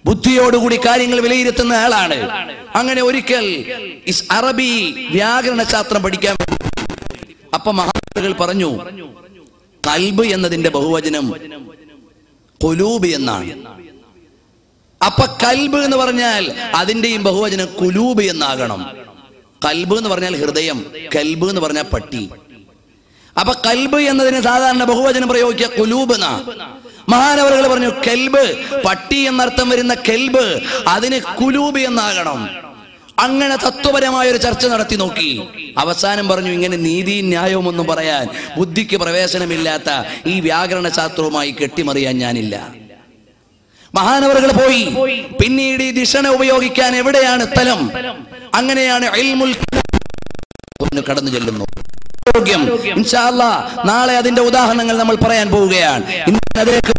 ബുദ്ധിയോടുകൂടി കാര്യങ്ങൾ വിലയിരുത്തുന്ന ആളാണ് അങ്ങനെ ഒരിക്കൽ ഇസ് അറബി വ്യാകരണ ശാസ്ത്രം പഠിക്കാൻ വേണ്ടി അപ്പൊ മഹാനകൾ പറഞ്ഞു കൽബ് എന്നതിന്റെ ബഹുവചനം കുലൂബ് എന്നാണ് അപ്പൊ കൽബ് എന്ന് പറഞ്ഞാൽ അതിന്റെയും ബഹുവചനം കുലൂബ് എന്നാകണം കൽബ് എന്ന് പറഞ്ഞാൽ ഹൃദയം കൽബ് എന്ന് പറഞ്ഞാൽ പട്ടി അപ്പൊ കൽബ് എന്നതിന് സാധാരണ ബഹുവചനം പ്രയോഗിക്കുക കുലൂബ് എന്നാ മഹാനവറുകൾ പറഞ്ഞു കെൽബ് പട്ടി എന്നർത്ഥം വരുന്ന കെൽബ് അതിന് കുലൂബ് എന്നാകണം അങ്ങനെ തത്വപരമായ ഒരു ചർച്ച നടത്തി നോക്കി അവസാനം പറഞ്ഞു ഇങ്ങനെ നീതി ന്യായവും ഒന്നും പറയാൻ ബുദ്ധിക്ക് പ്രവേശനമില്ലാത്ത ഈ വ്യാകരണ ശാസ്ത്രവുമായി കെട്ടിമറിയാൻ ഞാനില്ല മഹാനവറുകൾ പോയി പിന്നീട് ഈ ദിഷണ ഉപയോഗിക്കാൻ എവിടെയാണ് സ്ഥലം അങ്ങനെയാണ് ഇൽമുൽ ഒന്ന് കടന്നു ചെല്ലുന്നു ആരോഗ്യം ഇൻഷാ അല്ലാ, നാളെ അതിന്റെ ഉദാഹരണങ്ങൾ നമ്മൾ പറയാൻ പോവുകയാണ് ഇന്ന് അതിലേക്ക്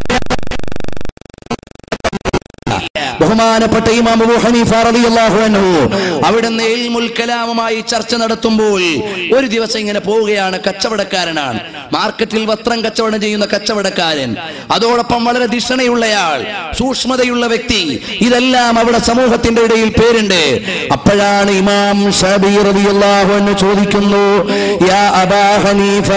ബഹുമാനപ്പെട്ട ഇമാം അബൂ ഹനീഫ റളിയല്ലാഹു അൻഹു അവിടുന്ന് ഇൽമുൽ കലാമുമായി ചർച്ച നടത്തുമ്പോൾ ഒരു ദിവസം ഇങ്ങനെ പോവുകയാണ് കച്ചവടക്കാരനാണ് മാർക്കറ്റിൽ വസ്ത്രം കച്ചവടം ചെയ്യുന്ന കച്ചവടക്കാരൻ അതോടൊപ്പം വളരെ ദിഷണയുള്ളയാൾ സൂക്ഷ്മതയുള്ള വ്യക്തി ഇതെല്ലാം അവിടെ സമൂഹത്തിന്റെ ഇടയിൽ പേരുണ്ട് അപ്പോഴാണ് ഇമാം ഷാബി റളിയല്ലാഹു അൻഹു ചോദിക്കുന്നു യാ അബാ ഹനീഫ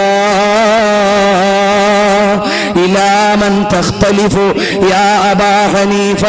ഇലാ മൻ തഖ്തലിഫു യാ അബാ ഹനീഫ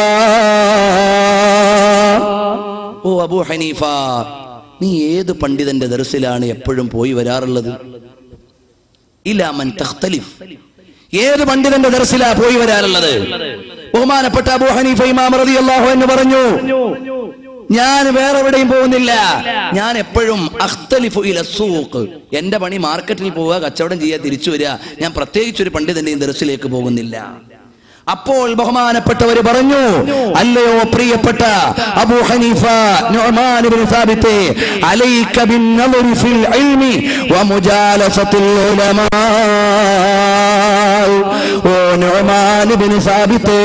ഓ അബൂ ഹനീഫ നീ ഏത് പണ്ഡിതന്റെ ദർസിലാണ് എപ്പോഴും പോയി വരാറുള്ളത് ഇലാമൻ തഖ്തലിഫ് ഏത് പണ്ഡിതന്റെ ദർസിലാ പോയി വരാറുള്ളത് ബഹുമാനപ്പെട്ട അബൂ ഹനീഫ ഇമാം റളിയല്ലാഹു എന്ന് പറഞ്ഞു ഞാൻ വേറെ എവിടെയും പോകുന്നില്ല ഞാൻ എപ്പോഴും അഖ്തലിഫു ഇല സൂഖ് എന്റെ പണി മാർക്കറ്റിൽ പോവുക കച്ചവടം ചെയ്യുക തിരിച്ചു വരിക ഞാൻ പ്രത്യേകിച്ച് ഒരു പണ്ഡിതന്റെയും ദർസിലേക്ക് പോകുന്നില്ല അപ്പോൾ ബഹുമാനപ്പെട്ടവര് പറഞ്ഞു അല്ലയോ പ്രിയപ്പെട്ട അബൂ ഹനീഫ നുഅ്മാൻ ഇബ്നു സാബിത്തെ അലൈക ബിന്നദരി ഫിൽ ഇൽമി വമുജാലസത്തിൽ ഉലമാ ഓ നുഅ്മാൻ ഇബ്നു സാബിത്തെ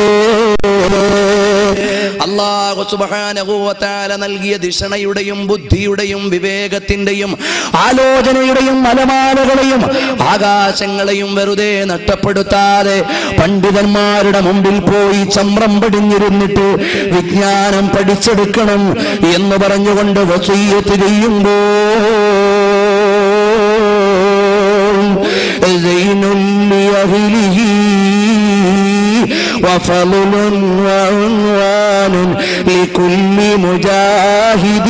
അള്ളാഹു സുബ്ഹാനഹു വ തആല നൽകിയ ദിഷണയുടെയും ബുദ്ധിയുടെയും വിവേകത്തിന്റെയും ആലോചനയുടെയും മലമാലകളെയും ആകാശങ്ങളെയും വെറുതെ നഷ്ടപ്പെടുത്താതെ പണ്ഡിതന്മാരുടെ മുമ്പിൽ പോയി ചമ്രം പടിഞ്ഞിരുന്നിട്ട് വിജ്ഞാനം പഠിച്ചെടുക്കണം എന്ന് പറഞ്ഞുകൊണ്ട് വസീയത്ത് ചെയ്യുമ്പോൾ സൈനുൽ ലിയഹ്ലിഹി وفضل وعنوان لكل مجاهد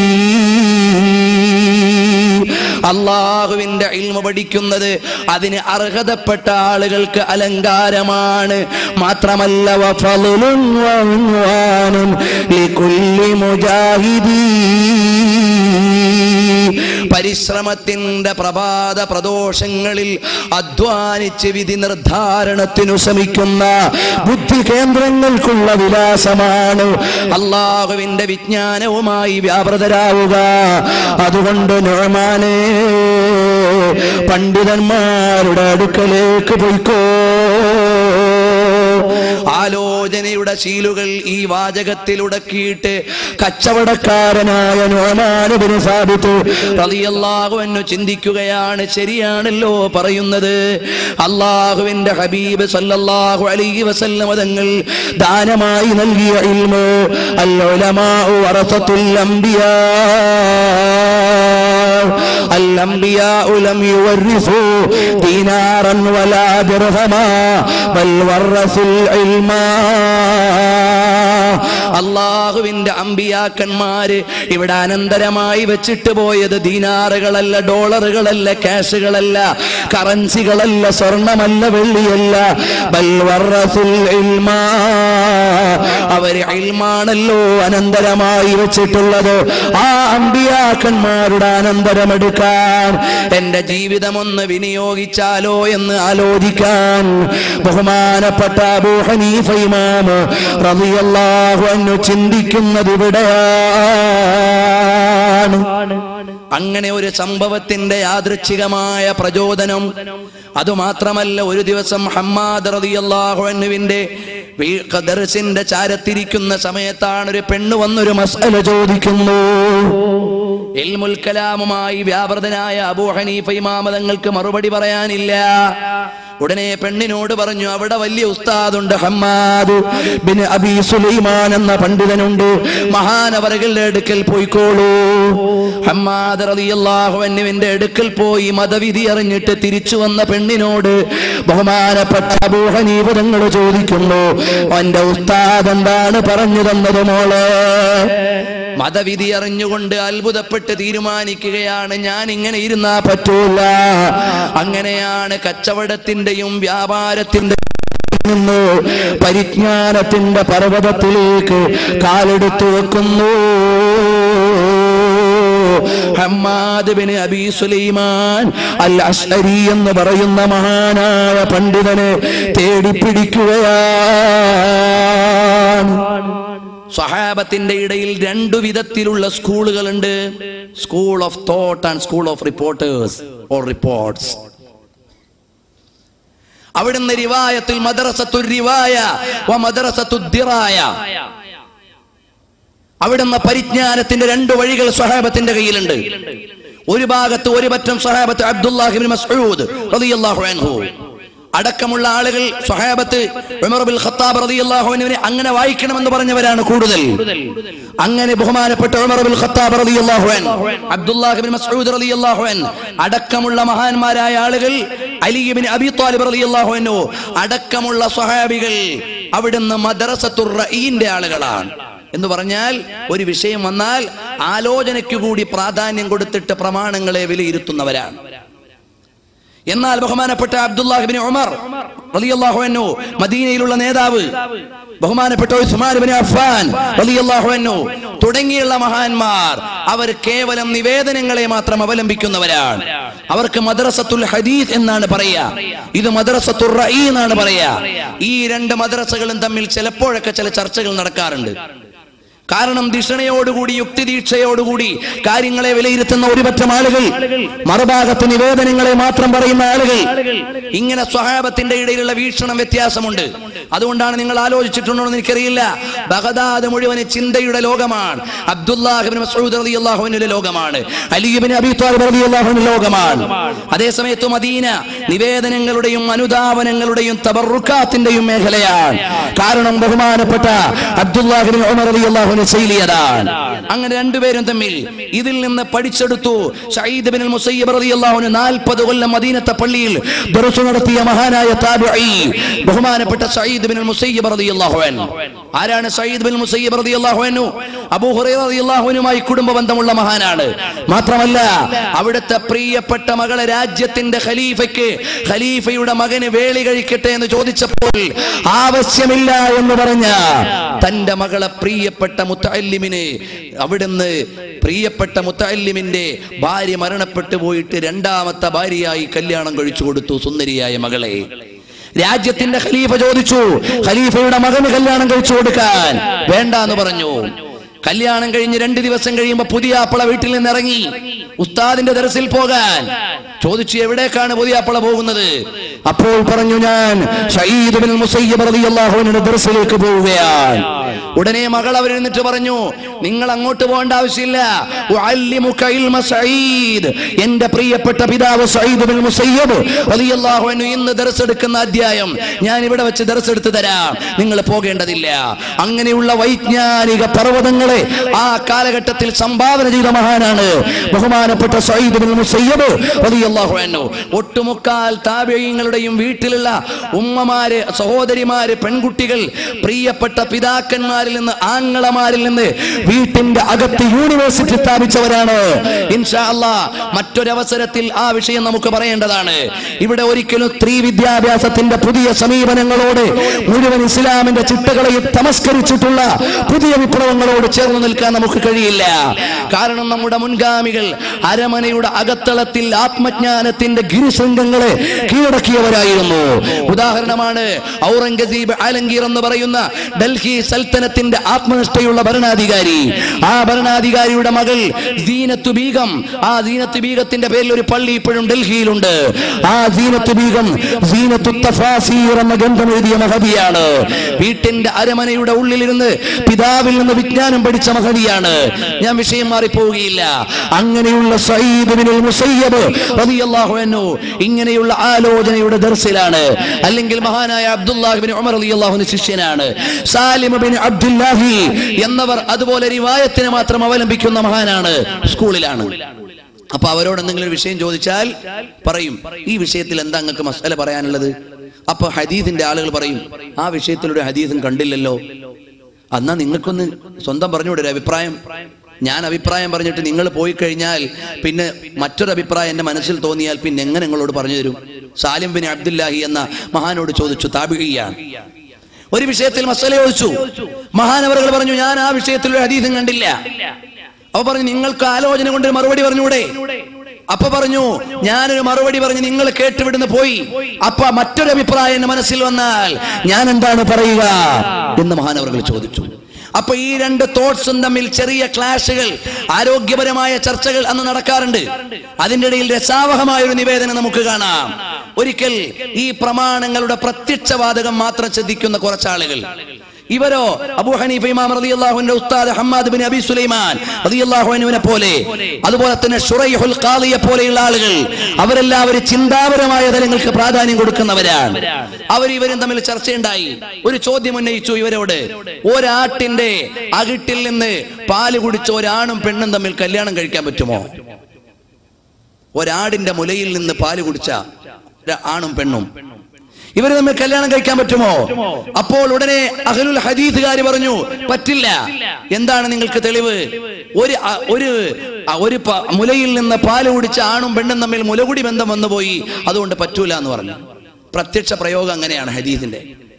അള്ളാഹുവിന്റെ ഇൽമ പഠിക്കുന്നത് അതിന് അർഹതപ്പെട്ട ആളുകൾക്ക് അലങ്കാരമാണ് മാത്രമല്ല വഫളുൻ വഉൻവാനുൻ ലികുല്ലി മുജാഹിദീ പരിശ്രമത്തിന്റെ പ്രഭാത പ്രദോഷങ്ങളിൽ അധ്വാനിച്ച് വിധി നിർദ്ധാരണത്തിനു ശ്രമിക്കുന്ന ബുദ്ധി കേന്ദ്രങ്ങൾക്കുള്ള വിലാസമാണ് അള്ളാഹുവിന്റെ വിജ്ഞാനവുമായി വ്യാപൃതരാവുക അതുകൊണ്ട് നോമാനെ പണ്ഡിതന്മാരുടെ അടുക്കലേക്ക് പോയിക്കോ ആലോചനയുടെ ശീലുകൾ ഈ വാചകത്തിൽ ഉടക്കിയിട്ട് കച്ചവടക്കാരനായ നോമാനുബിന് സാധിത്തു റളിയല്ലാഹു അൻഹു ചിന്തിക്കുകയാണ് ശരിയാണല്ലോ പറയുന്നത് അള്ളാഹുവിന്റെ ഹബീബ് സല്ലല്ലാഹു അലൈഹി വസല്ലം തങ്ങൾ ദാനമായി നൽകിയ ഇൽമു അൽ ഉലമാഉ വറസത്തുൽ അംബിയാ الأنبياء لم يورثوا دينارا ولا درهما بل ورثوا العلم അള്ളാഹുവിന്റെ അമ്പിയാക്കന്മാര് ഇവിടെ അനന്തരമായി വെച്ചിട്ട് പോയത് ദീനാറുകളല്ല ഡോളറുകളല്ല ക്യാഷുകളല്ല കറൻസികളല്ല സ്വർണമല്ല വെള്ളിയല്ല ബൽ വറസുൽ ഇൽമ അവര് ഇൽമാണല്ലോ അനന്തരമായി വെച്ചിട്ടുള്ളത് ആ അമ്പിയാക്കന്മാരുടെ അനന്തരമെടുക്കാൻ എന്റെ ജീവിതം ഒന്ന് വിനിയോഗിച്ചാലോ എന്ന് ആലോചിക്കാൻ ബഹുമാനപ്പെട്ട അബൂ ഹനീഫ ഇമാം റളിയല്ലാഹു അൻഹു ചിന്തിക്കുന്നത് ഇവിടെയാണ് അങ്ങനെ ഒരു സംഭവത്തിന്റെ യാദൃച്ഛികമായ പ്രചോദനം അതുമാത്രമല്ല ഒരു ദിവസം ഹമ്മാദ് റളിയല്ലാഹു അൻഹുവിന്റെ വീ- ദർസിന്റെ ചാരത്തിരിക്കുന്ന സമയത്താണ് ഒരു പെണ്ണ് വന്നൊരു മസ്അല ചോദിക്കുന്നു ഇൽമുൽ കലാമുമായി വ്യാപൃതനായ അബൂ ഹനീഫ ഇമാമതങ്ങൾക്ക് മറുപടി പറയാനില്ല ഉടനെ പെണ്ണിനോട് പറഞ്ഞു അവിടെ വലിയ ഉസ്താദുണ്ട് ഹമ്മാദ് ബിൻ അബി സുലൈമാൻ എന്ന പണ്ഡിതനുണ്ട് മഹാനവറുകളുടെ അടുക്കൽ പോയിക്കോളൂ ഹമ്മാദ് റളിയല്ലാഹു അൻഹുവിന്റെ അടുക്കൽ പോയി മതവിധി അറിഞ്ഞിട്ട് തിരിച്ചു വന്ന പെണ്ണിനോട് ബഹുമാനപ്പെട്ട അബൂ ഹനീഫ തങ്ങൾ ചോദിക്കുന്നു അവന്റെ ഉസ്താദ് എന്താണ് പറഞ്ഞു തന്നത് മോളെ മതവിധി അറിഞ്ഞുകൊണ്ട് അത്ഭുതപ്പെട്ട് തീരുമാനിക്കുകയാണ് ഞാൻ ഇങ്ങനെ ഇരുന്നാ പറ്റൂല അങ്ങനെയാണ് കച്ചവടത്തിന്റെയും വ്യാപാരത്തിന്റെ നിന്ന് പരിജ്ഞാനത്തിന്റെ പർവ്വതത്തിലേക്ക് കാലെടുത്തു വെക്കുന്നു ഹമ്മാദ് ബിൻ അബി സുലൈമാൻ അൽ അഷ്അരി എന്ന് പറയുന്ന മഹാനായ പണ്ഡിതനെ തേടിപ്പിടിക്കുകയാണ് സ്വഹാബത്തിന്റെ ഇടയിൽ രണ്ടു വിധത്തിലുള്ള സ്കൂളുകളുണ്ട് school of thought and school of reporters or reports അവിടുന്ന് റിവായത്തിൽ മദ്രസത്തു റിവായ വ മദ്രസത്തു ദിറായ അവിടുന്ന് പരിജ്ഞാനത്തിന്റെ രണ്ട് വഴികൾ സ്വഹാബത്തിന്റെ കയ്യിലുണ്ട് ഒരു ഭാഗത്ത് ഒരു പറ്റം സ്വഹാബത്ത് അബ്ദുല്ലാഹിബിൻ മസ്ഊദ് റളിയല്ലാഹു അൻഹു അടക്കമുള്ള ആളുകൾ സ്വഹാബത്ത് ഉമർ ബിൻ ഖത്താബ് റളിയല്ലാഹു അൻഹുവിനെ അങ്ങനെ വായിക്കണമെന്ന് പറഞ്ഞവരാണ് കൂടുതൽ അങ്ങനെ ബഹുമാനപ്പെട്ട ഉമർ ബിൻ ഖത്താബ് റളിയല്ലാഹു അൻ അബ്ദുല്ലാഹ് ബിൻ മസ്ഊദ് റളിയല്ലാഹു അൻ അടക്കമുള്ള മഹാന്മാരായ ആളുകൾ അലി ബിൻ അബി ത്വാലിബ് റളിയല്ലാഹു അൻഹു അടക്കമുള്ള സ്വഹാബികൾ അവിടുന്ന് മദ്രസത്തുർ റഈന്റെ ആളുകളാണ് എന്ന് പറഞ്ഞാൽ ഒരു വിഷയം വന്നാൽ ആലോചനയ്ക്ക് കൂടി പ്രാധാന്യം കൊടുത്തിട്ട് പ്രമാണങ്ങളെ വിലയിരുത്തുന്നവരാണ് എന്നാൽ ബഹുമാനപ്പെട്ട അബ്ദുല്ലാഹിബിൻ ഉമർ റളിയല്ലാഹു അൻഹു മദീനയിലുള്ള നേതാവ് ബഹുമാനപ്പെട്ട ഉസ്മാൻ ഇബ്നു അഫ്ഫാൻ റളിയല്ലാഹു അൻഹു തുടങ്ങിയുള്ള മഹാന്മാർ അവർ കേവലം നിവേദനങ്ങളെ മാത്രം അവലംബിക്കുന്നവരാണ് അവർക്ക് മദ്രസത്തുൽ ഹദീസ് എന്നാണ് പറയുക ഇത് മദ്രസത്തുർ റഈ എന്നാണ് പറയുക ഈ രണ്ട് മദ്രസകളും തമ്മിൽ ചിലപ്പോഴൊക്കെ ചില ചർച്ചകൾ നടക്കാറുണ്ട് കാരണം ധിഷണയോടുകൂടി യുക്തിദീക്ഷയോടുകൂടി കാര്യങ്ങളെ വിലയിരുത്തുന്ന ഒരു പറ്റം ആളുകൾ മറുഭാഗത്ത് നിവേദനങ്ങളെ മാത്രം പറയുന്ന ആളുകൾ ഇങ്ങനെ സ്വഹാബത്തിന്റെ ഇടയിലുള്ള വീക്ഷണം വ്യത്യാസമുണ്ട് അതുകൊണ്ടാണ് നിങ്ങൾ ആലോചിച്ചിട്ടുണ്ടോ എന്ന് എനിക്കറിയില്ല ബഗദാദ് മുഴുവന് ചിന്തയുടെ ലോകമാണ് അബ്ദുല്ലാഹിബിൻ മസൂദ് റളിയല്ലാഹുവിന്റെ ലോകമാണ് അലിബിൻ അബി ത്വാലിബ് റളിയല്ലാഹുവിന്റെ ലോകമാണ് അതേസമയത്ത് മദീന നിവേദനങ്ങളുടെയും അനുധാവനങ്ങളുടെയും തബറുക്കാത്തിന്റെയും മേഖലയാണ് കാരണം ബഹുമാനപ്പെട്ട അബ്ദുല്ലാഹിബിൻ ഉമർ റളിയല്ലാഹുവിന്റെ ശൈലിയതാണ് അങ്ങനെ രണ്ടുപേരും തമ്മിൽ ഇതിൽ നിന്ന് പഠിച്ചെടുത്തു സയ്യിദ് ബിൻ മുസയ്യിബ് റളിയല്ലാഹുവിന് 40 കൊല്ലം മദീനത്തെ പള്ളിയിൽ ദർസ് നടത്തിയ മഹാനായ താബിഈ ബഹുമാനപ്പെട്ട സയ്യിദ് ബിൻ മുസയ്യിബ് റളിയല്ലാഹു അൻഹു ആരാണ് സയ്യിദ് ബിൻ മുസയ്യിബ് റളിയല്ലാഹു അൻഹു അബൂ ഹുറൈറ റളിയല്ലാഹു അൻഹുമായി കുടുംബ ബന്ധമുള്ള മഹാനാണ് മാത്രമല്ല അവിടുത്തെ പ്രിയപ്പെട്ട മകളെ രാജ്യത്തിന്റെ ഖലീഫയ്ക്ക് ഖലീഫയുടെ മകന് വേളി കഴിക്കട്ടെ എന്ന് ചോദിച്ചപ്പോൾ ആവശ്യമില്ല എന്ന് പറഞ്ഞ തന്റെ മകളെ പ്രിയപ്പെട്ട മുത്തല്ലിമിന് അവിടുന്ന് പ്രിയപ്പെട്ട മുത്തല്ലിമിന്റെ ഭാര്യ മരണപ്പെട്ടു പോയിട്ട് രണ്ടാമത്തെ ഭാര്യയായി കല്യാണം കഴിച്ചു കൊടുത്തു സുന്ദരിയായ മകളെ രാജ്യത്തിന്റെ ഖലീഫ ചോദിച്ചു ഖലീഫയുടെ മകന് കല്യാണം കഴിച്ചു കൊടുക്കാൻ വേണ്ട എന്ന് പറഞ്ഞു കല്യാണം കഴിഞ്ഞ് രണ്ട് ദിവസം കഴിയുമ്പോ പുതിയ ആപ്പള വീട്ടിൽ നിന്ന് ഇറങ്ങി ഉസ്താദിന്റെ ദർസിൽ പോകാൻ ചോദിച്ചു എവിടേക്കാണ് പുതിയ ആപ്പള പോകുന്നത് അപ്പോൾ പറഞ്ഞു ഞാൻ ഷഹീദ് ബിൻ മുസയ്യിബ് റളിയല്ലാഹുവിന്റെ ദർസിലേക്ക് പോവുകയാണ് ഉടനെ മകൾ അവർ എന്നിട്ട് പറഞ്ഞു നിങ്ങൾ അങ്ങോട്ട് പോകേണ്ട ആവശ്യമില്ല ഉഅല്ലിമുക ഇൽമ സഈദ് എന്റെ പ്രിയപ്പെട്ട പിതാവ് സഈദ് ബിൻ മുസയ്യിബ് റളിയല്ലാഹു അൻഹു ഇന്ന് ദർസ് എടുക്കുന്ന അധ്യായം ഞാൻ ഇവിടെ വെച്ച് ദർസ് എടുത്തു തരാം നിങ്ങൾ പോകേണ്ടതില്ല അങ്ങനെയുള്ള വൈജ്ഞാനിക പർവ്വതങ്ങളെ ആ കാലഘട്ടത്തിൽ സംഭാവന ചെയ്ത മഹാനാണ് ബഹുമാനപ്പെട്ട സഈദ് ബിൻ മുസയ്യിബ് റളിയല്ലാഹു അൻഹു ഒട്ടുമുക്കാൽ താബിഈങ്ങളുടെയും വീട്ടിലുള്ള ഉമ്മമാര് സഹോദരിമാര് പെൺകുട്ടികൾ പ്രിയപ്പെട്ട പിതാക്കന്മാരിൽ നിന്ന് ആങ്ങളമാരിൽ നിന്ന് വീട്ടിന്റെ അകത്ത് യൂണിവേഴ്സിറ്റി സ്ഥാപിച്ചവരാണ് ഇൻഷാ അല്ലാ മറ്റൊരവസരത്തിൽ ആ വിഷയം നമുക്ക് പറയേണ്ടതാണ് ഇവിടെ ഒരിക്കലും സ്ത്രീ വിദ്യാഭ്യാസത്തിന്റെ പുതിയ സമീപനങ്ങളോട് മുഴുവൻ ഇസ്ലാമിന്റെ ചിട്ടകളെയും തമസ്കരിച്ചിട്ടുള്ള പുതിയ വിപ്ലവങ്ങളോട് ചേർന്ന് നിൽക്കാൻ നമുക്ക് കഴിയില്ല കാരണം നമ്മുടെ മുൻഗാമികൾ അരമനയുടെ അകത്തളത്തിൽ ആത്മജ്ഞ വിജ്ഞാനത്തിന്റെ ഗിരിശൃംഗങ്ങളെ കീഴടക്കിയവരായിരുന്നു ഉദാഹരണമാണ് ഔറംഗസീബ് ആലങ്കീർ എന്ന് പറയുന്ന ഡൽഹി സൽത്തനത്തിന്റെ ആത്മനിഷ്ഠയുള്ള ഭരണാധികാരി ആ ഭരണാധികാരിയുടെ മകൾ സീനത്തു ബീഗം ആ സീനത്ത് ബീഗത്തിന്റെ പേരിൽ ഒരു പള്ളി ഇപ്പോഴും ഡൽഹിയിലുണ്ട് ആ സീനത്ത് ബീഗം സീനത്തു തഫാസീർ എന്ന ഗ്രന്ഥം എഴുതിയ മഹതിയാണ് വീട്ടിന്റെ അരമനയുടെ ഉള്ളിലിരുന്ന് പിതാവിൽ നിന്ന് വിജ്ഞാനം പഠിച്ച മഹതിയാണ് ഞാൻ വിഷയം മാറിപ്പോവുകയില്ല അങ്ങനെയുള്ള സയ്യിദ് ബിനുൽ മുസയ്യബ് റളിയല്ലാഹു അൻഹു ഇങ്ങനെയുള്ള ആലോചനയുടെ ദർസിലാണ് അല്ലെങ്കിൽ മഹാനായ അബ്ദുല്ലാഹിബിൻ ഉമർ റളിയല്ലാഹുവിന്റെ ശിഷ്യനാണ് സാലിം ബിൻ അബ്ദുല്ലാഹി എന്നവർ അതുപോലെ റിവായത്തിനെ മാത്രം അവലംബിക്കുന്ന മഹാനാണ് സ്കൂളിലാണ് അപ്പൊ അവരോട് എന്തെങ്കിലും ഒരു വിഷയം ചോദിച്ചാൽ പറയും ഈ വിഷയത്തിൽ എന്താ നിങ്ങൾക്ക് മസാല പറയാനുള്ളത് അപ്പൊ ഹദീദിന്റെ ആളുകൾ പറയും ആ വിഷയത്തിൽ ഒരു ഹദീദും കണ്ടില്ലല്ലോ എന്നാ നിങ്ങൾക്കൊന്ന് സ്വന്തം പറഞ്ഞുകൂടെ ഒരു അഭിപ്രായം ഞാൻ അഭിപ്രായം പറഞ്ഞിട്ട് നിങ്ങൾ പോയി കഴിഞ്ഞാൽ പിന്നെ മറ്റൊരു അഭിപ്രായം എന്റെ മനസ്സിൽ തോന്നിയാൽ പിന്നെ എങ്ങനെ നിങ്ങളോട് പറഞ്ഞു തരും സാലിം ബിൻ അബ്ദുല്ലാഹി എന്ന മഹാനോട് ചോദിച്ചു താപികയാണ് ഒരു വിഷയത്തിൽ മസല ചോദിച്ചു മഹാനവറുകൾ പറഞ്ഞു ഞാൻ ആ വിഷയത്തിൽ ഒരു ഹദീസും കണ്ടില്ല അപ്പൊ പറഞ്ഞു നിങ്ങൾക്ക് ആലോചന കൊണ്ട് ഒരു മറുപടി പറഞ്ഞൂടെ അപ്പൊ പറഞ്ഞു ഞാനൊരു മറുപടി പറഞ്ഞ് നിങ്ങൾ കേട്ടുവിടുന്ന് പോയി അപ്പൊ മറ്റൊരു അഭിപ്രായം എന്റെ മനസ്സിൽ വന്നാൽ ഞാൻ എന്താണ് പറയുക എന്ന് മഹാനവറുകൾ ചോദിച്ചു അപ്പൊ ഈ രണ്ട് തോട്ട്സും തമ്മിൽ ചെറിയ ക്ലാഷുകൾ ആരോഗ്യപരമായ ചർച്ചകൾ അന്ന് നടക്കാറുണ്ട് അതിന്റെ ഇടയിൽ രസാവഹമായ ഒരു നിവേദനം നമുക്ക് കാണാം ഒരിക്കൽ ഈ പ്രമാണങ്ങളുടെ പ്രത്യക്ഷവാതകം മാത്രം ശ്രദ്ധിക്കുന്ന കുറച്ചാളുകൾ ഇവരോ അബൂ ഹനീഫ ഇമാം റളിയല്ലാഹുവിന്റെ ഉസ്താദ് ഹമ്മാദ് ബിൻ അബി സുലൈമാൻ റളിയല്ലാഹു അൻഹുവിനെ പോലെ അതുപോലെ തന്നെ ഷുറൈഹുൽ ഖാദിയെ പോലെയുള്ള ആളുകൾ അവരെല്ലാവരും ചിന്താപരമായ തലങ്ങൾക്ക് പ്രാധാന്യം കൊടുക്കുന്നവരാണ് അവർ ഇവരും തമ്മിൽ ചർച്ചയുണ്ടായി ഒരു ചോദ്യം ഉന്നയിച്ചു ഇവരോട് ഒരാട്ടിന്റെ അകിട്ടിൽ നിന്ന് പാല് കുടിച്ച ഒരാണും പെണ്ണും തമ്മിൽ കല്യാണം കഴിക്കാൻ പറ്റുമോ ഒരാടിന്റെ മുലയിൽ നിന്ന് പാല് കുടിച്ച ഒരു ആണും പെണ്ണും ഇവർ തമ്മിൽ കല്യാണം കഴിക്കാൻ പറ്റുമോ അപ്പോൾ ഉടനെ അഹലുൽ ഹദീസുകാർ പറഞ്ഞു പറ്റില്ല എന്താണ് നിങ്ങൾക്ക് തെളിവ് ഒരു അ- ഒരു അ- ഒരു പ- മുലയിൽ നിന്ന് പാല് കുടിച്ച ആണും പെണ്ണും തമ്മിൽ മുലകുടി ബന്ധം വന്നുപോയി അതുകൊണ്ട് പറ്റൂല എന്ന് പറഞ്ഞു പ്രത്യക്ഷ പ്രയോഗം അങ്ങനെയാണ് ഹദീസിന്റെ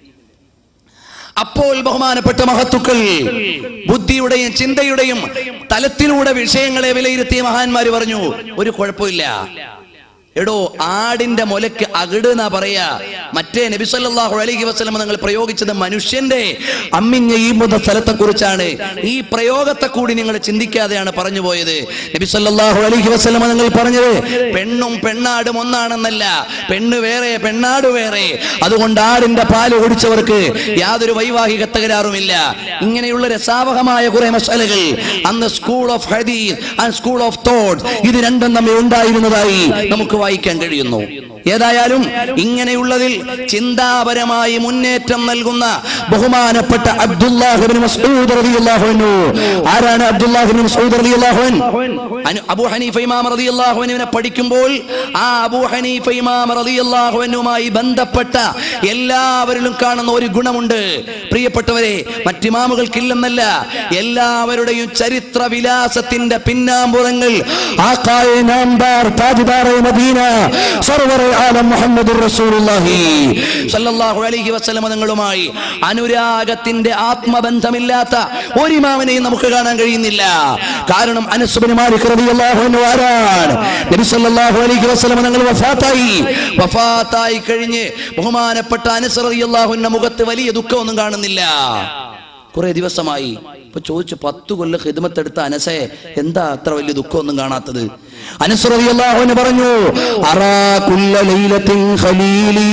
അപ്പോൾ ബഹുമാനപ്പെട്ട മഹത്തുക്കൾ ബുദ്ധിയുടെയും ചിന്തയുടെയും തലത്തിലൂടെ വിഷയങ്ങളെ വിലയിരുത്തിയ മഹാന്മാര് പറഞ്ഞു ഒരു കുഴപ്പമില്ല എടോ ആടിന്റെ മുലക്ക് അകിട് എന്നാ പറയാ മറ്റേ നബിസല്ലാഹു അലൈഹി വസ്ലം നിങ്ങൾ പ്രയോഗിച്ചത് മനുഷ്യന്റെ അമ്മിഞ്ഞ ഈ മുത സ്ഥലത്തെ കുറിച്ചാണ് ഈ പ്രയോഗത്തെ കൂടി നിങ്ങൾ ചിന്തിക്കാതെയാണ് പറഞ്ഞു പോയത് നബിസല്ലാഹു അലൈഹി വസ്ലം നിങ്ങൾ പറഞ്ഞത് പെണ്ണും പെണ്ണാടും ഒന്നാണെന്നല്ല പെണ്ണ് വേറെ പെണ്ണാട് വേറെ അതുകൊണ്ട് ആടിന്റെ പാല് കുടിച്ചവർക്ക് യാതൊരു വൈവാഹിക തകരാറുമില്ല ഇങ്ങനെയുള്ള രസാവഹമായ കുറെ മസാലകൾ അന്ന് school of hadith and school of thoughts ഇത് രണ്ടും തമ്മിൽ ഉണ്ടായിരുന്നതായി നമുക്ക് വായിക്കാൻ കഴിയുന്നു ഏതായാലും ഇങ്ങനെയുള്ളതിൽ ചിന്താപരമായി മുന്നേറ്റം നൽകുന്ന ബഹുമാനപ്പെട്ട അബ്ദുല്ലാഹിബിൻ മസ്ഊദ് റളിയല്ലാഹു അൻഹു ആരാണ് അബ്ദുല്ലാഹിബിൻ മസ്ഊദ് റളിയല്ലാഹു അൻഹു അനു- അബൂ ഹനീഫ ഇമാം റളിയല്ലാഹു അൻഹുവിനെ പഠിക്കുമ്പോൾ ആ അബൂ ഹനീഫ ഇമാം റളിയല്ലാഹു അൻഹുമായി ബന്ധപ്പെട്ട എല്ലാവരിലും കാണുന്ന ഒരു ഗുണമുണ്ട് പ്രിയപ്പെട്ടവരെ മറ്റിമാമുകൾക്കില്ലെന്നല്ല എല്ലാവരുടെയും ചരിത്ര വിലാസത്തിന്റെ പിന്നാമ്പുറങ്ങൾ ആക്കായ നാംദാർ താജ്ദാറെ മദീന സർവറെ ആലം മുഹമ്മദുർ റസൂലുള്ളാഹി സല്ലല്ലാഹു അലൈഹി വസല്ലമ തങ്ങളുമായി അനുരാഗത്തിന്റെ ആത്മബന്ധമില്ലാത്ത ഒരു ഇമാമിനെയും നമുക്ക് കാണാൻ കഴിയുന്നില്ല കാരണം അനസ് ബിൻ മാലിക് റളിയല്ലാഹു അൻഹു ആരാണ് നബി സല്ലല്ലാഹു അലൈഹി വസല്ലമ തങ്ങൾ വഫാത്തായി വഫാത്തായി കഴിഞ്ഞ് ബഹുമാനപ്പെട്ട അനസ് റളിയല്ലാഹു അൻഹു മുഖത്ത് വലിയ ദുഃഖമൊന്നും കാണുന്നില്ല കുറെ ദിവസമായി ഇപ്പൊ ചോദിച്ചു പത്ത് കൊല്ലം ഹിദ്മത്തെടുത്ത അനസെ എന്താ അത്ര വലിയ ദുഃഖമൊന്നും കാണാത്തത് അനസ് റളിയല്ലാഹു അൻഹു പറഞ്ഞു അറാ കുല്ല ലൈലത്തിൻ ഖലീലി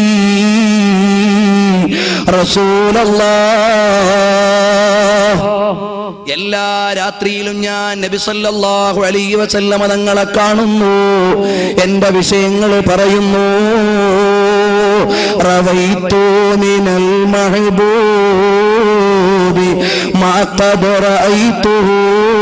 റസൂലല്ലാഹ് എല്ലാ രാത്രിയിലും ഞാൻ നബി സല്ലല്ലാഹു അലൈഹി വസല്ലമ തങ്ങളെ കാണുന്നു എന്റെ വിഷയങ്ങൾ പറയുന്നു റവൈത്തു മിനൽ മഹബൂബി മാ ഖദ് റഅയ്തുഹു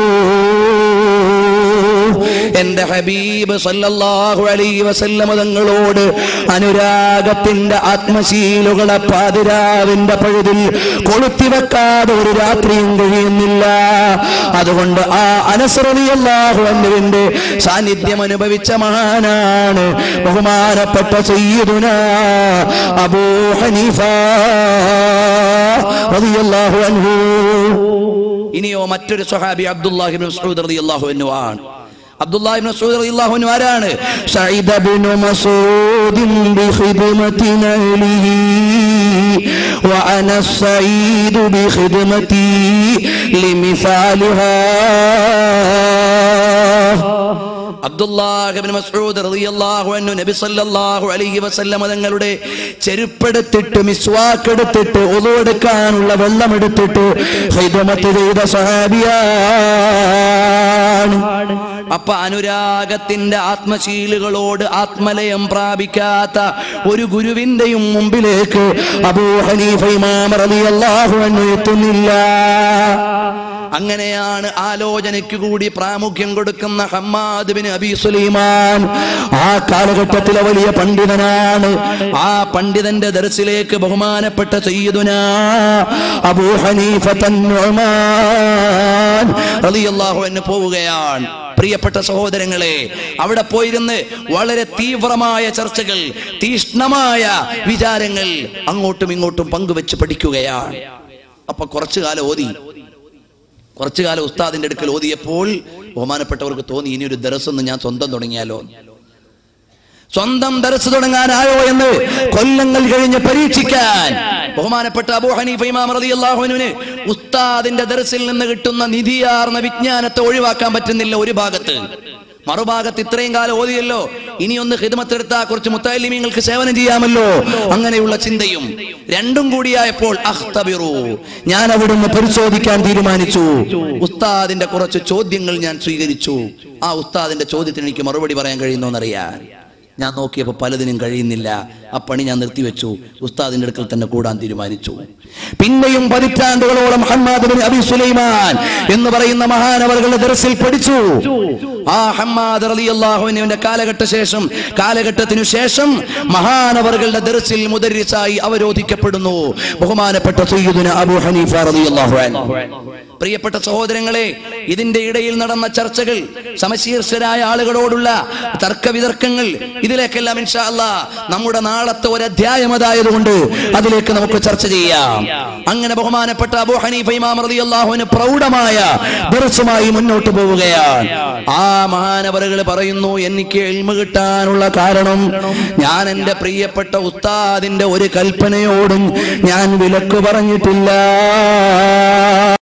എന്റെ ഹബീബ് സല്ലല്ലാഹു അലൈഹി വസല്ലമ തങ്ങളോട് അനുരാഗത്തിന്റെ ആത്മശീലുകളെ പാതിരാവിന്റെ പഴുതിൽ കൊളുത്തി വെക്കാതെ ഒരു രാത്രിയും കഴിയുന്നില്ല അതുകൊണ്ട് ആ അനസ്രതിയല്ലാഹു അന്നുവിന്റെ സാന്നിധ്യം അനുഭവിച്ച മഹാനാണ് ബഹുമാനപ്പെട്ട സയ്യിദുന അബൂ ഹനീഫ റളിയല്ലാഹു അൻഹു ഇനിയോ മറ്റൊരു സ്വഹാബി അബ്ദുല്ലാഹിബിൻ മസ്ഊദ് റളിയല്ലാഹു അൻഹു ആണ് അബ്ദുല്ലാഹിബ്നു മസ്ഊദ് റളിയല്ലാഹു അൻഹു ആരാണ് سعيد بن مسعود بخدمة نهله وأنا السعيد بخدمتي لمثالها അബ്ദുല്ലാഹിബ്നു മസ്ഊദ് റളിയല്ലാഹു അൻഹു നബി സല്ലല്ലാഹു അലൈഹി വസല്ലം തങ്ങളുടെ ചെരുപ്പെടുത്തിട്ട് മിസ്വാക്ക് എടുത്തിട്ട് ഒതു എടുക്കാനുള്ള വെള്ളം എടുത്തിട്ട് ഹിദമത്ത് ചെയ്ത സഹാബിയാണ് അപ്പൊ അനുരാഗത്തിന്റെ ആത്മശീലുകളോട് ആത്മലയം പ്രാപിക്കാത്ത ഒരു ഗുരുവിന്റെയും മുമ്പിലേക്ക് അബൂ ഹനീഫ ഇമാം റളിയല്ലാഹു അൻഹു എത്തുന്നില്ല അങ്ങനെയാണ് ആലോചനയ്ക്ക് കൂടി പ്രാമുഖ്യം കൊടുക്കുന്ന ഹമ്മാദ് ബിൻ അബി സുലൈമാൻ ആ കാലഘട്ടത്തിലെ വലിയ പണ്ഡിതനാണ് ആ പണ്ഡിതന്റെ ദർസിലേക്ക് ബഹുമാനപ്പെട്ട സയ്യിദുന അബൂ ഹനീഫ തന്നുമാൻ റളിയല്ലാഹു അൻഹു പോവുകയാണ് പ്രിയപ്പെട്ട സഹോദരങ്ങളെ അവിടെ പോയിരുന്ന് വളരെ തീവ്രമായ ചർച്ചകൾ തീഷ്ണമായ വിചാരങ്ങൾ അങ്ങോട്ടും ഇങ്ങോട്ടും പങ്കുവെച്ച് പഠിക്കുകയാണ് അപ്പൊ കുറച്ചു കാലം ഓതി കുറച്ചു കാലം ഉസ്താദിന്റെ അടുക്കൽ ഓതിയപ്പോൾ ബഹുമാനപ്പെട്ടവർക്ക് തോന്നി ഇനി ഒരു ദറസൊന്ന് ഞാൻ സ്വന്തം തുടങ്ങിയാലോ സ്വന്തം ദർസ് തുടങ്ങാനായോ എന്ന് കൊല്ലങ്ങൾ കഴിഞ്ഞ് പരീക്ഷിക്കാൻ ബഹുമാനപ്പെട്ട അബൂ ഹനീഫ ഇമാം റളിയല്ലാഹു അൻഹുവിന് ഉസ്താദിന്റെ ദർസിൽ നിന്ന് കിട്ടുന്ന നിധിയാർന്ന വിജ്ഞാനത്തെ ഒഴിവാക്കാൻ പറ്റുന്നില്ല ഒരു ഭാഗത്ത് മറുഭാഗത്ത് ഇത്രയും കാലം ഓതിയല്ലോ ഇനി ഒന്ന് ഹിദ്മത്തെടുത്താ കുറച്ച് മുത്താലിമീങ്ങൾക്ക് സേവനം ചെയ്യാമല്ലോ അങ്ങനെയുള്ള ചിന്തയും രണ്ടും കൂടിയായപ്പോൾ അഖ്തബിറു ഞാൻ അവിടുന്ന് പരിശോധിക്കാൻ തീരുമാനിച്ചു ഉസ്താദിന്റെ കുറച്ച് ചോദ്യങ്ങൾ ഞാൻ സ്വീകരിച്ചു ആ ഉസ്താദിന്റെ ചോദ്യത്തിന് എനിക്ക് മറുപടി പറയാൻ കഴിയുന്നോന്നറിയാൻ ഞാൻ നോക്കിയപ്പോൾ പലതിനും കഴിയുന്നില്ല ആ പണി ഞാൻ നിർത്തിവെച്ചു ഉസ്താദിന്റെ അടുക്കൽ തന്നെ കൂടാൻ തീരുമാനിച്ചു പിന്നെയും പതിറ്റാണ്ടുകളോളം ഹമ്മാദ് ബിൻ അബി സുലൈമാൻ എന്ന് പറയുന്ന മഹാനവറുകളുടെ ദർസിൽ പഠിച്ചു ആ ഹമ്മാദ് റളിയല്ലാഹുവിന്റെ കാലഘട്ട ശേഷം കാലഘട്ടത്തിനു ശേഷം മഹാനവറുകളുടെ ദർസിൽ മുദരിസായി അവരോധിക്കപ്പെടുന്നു ബഹുമാനപ്പെട്ട സയ്യിദുന അബൂ ഹനീഫ റളിയല്ലാഹു അൻഹു പ്രിയപ്പെട്ട സഹോദരങ്ങളെ ഇതിന്റെ ഇടയിൽ നടന്ന ചർച്ചകൾ സമശീർഷരായ ആളുകളോടുള്ള തർക്കവിതർക്കങ്ങൾ ഇതിലേക്കെല്ലാം ഇൻഷാ അല്ലാ നമ്മുടെ നാളത്തെ ഒരു അധ്യായം അതായതുകൊണ്ട് അതിലേക്ക് നമുക്ക് ചർച്ച ചെയ്യാം അങ്ങനെ ബഹുമാനപ്പെട്ട അബൂ ഹനീഫ ഇമാം റളിയല്ലാഹുവിന് പ്രൗഢമായ ദർസുമായി മുന്നോട്ട് പോവുകയാണ് ആ മഹാനവറുകൾ പറയുന്നു എനിക്ക് എൽമ കിട്ടാനുള്ള കാരണം ഞാൻ എൻ്റെ പ്രിയപ്പെട്ട ഉസ്താദിന്റെ ഒരു കൽപ്പനയോടും ഞാൻ വിലക്ക് പറഞ്ഞിട്ടില്ല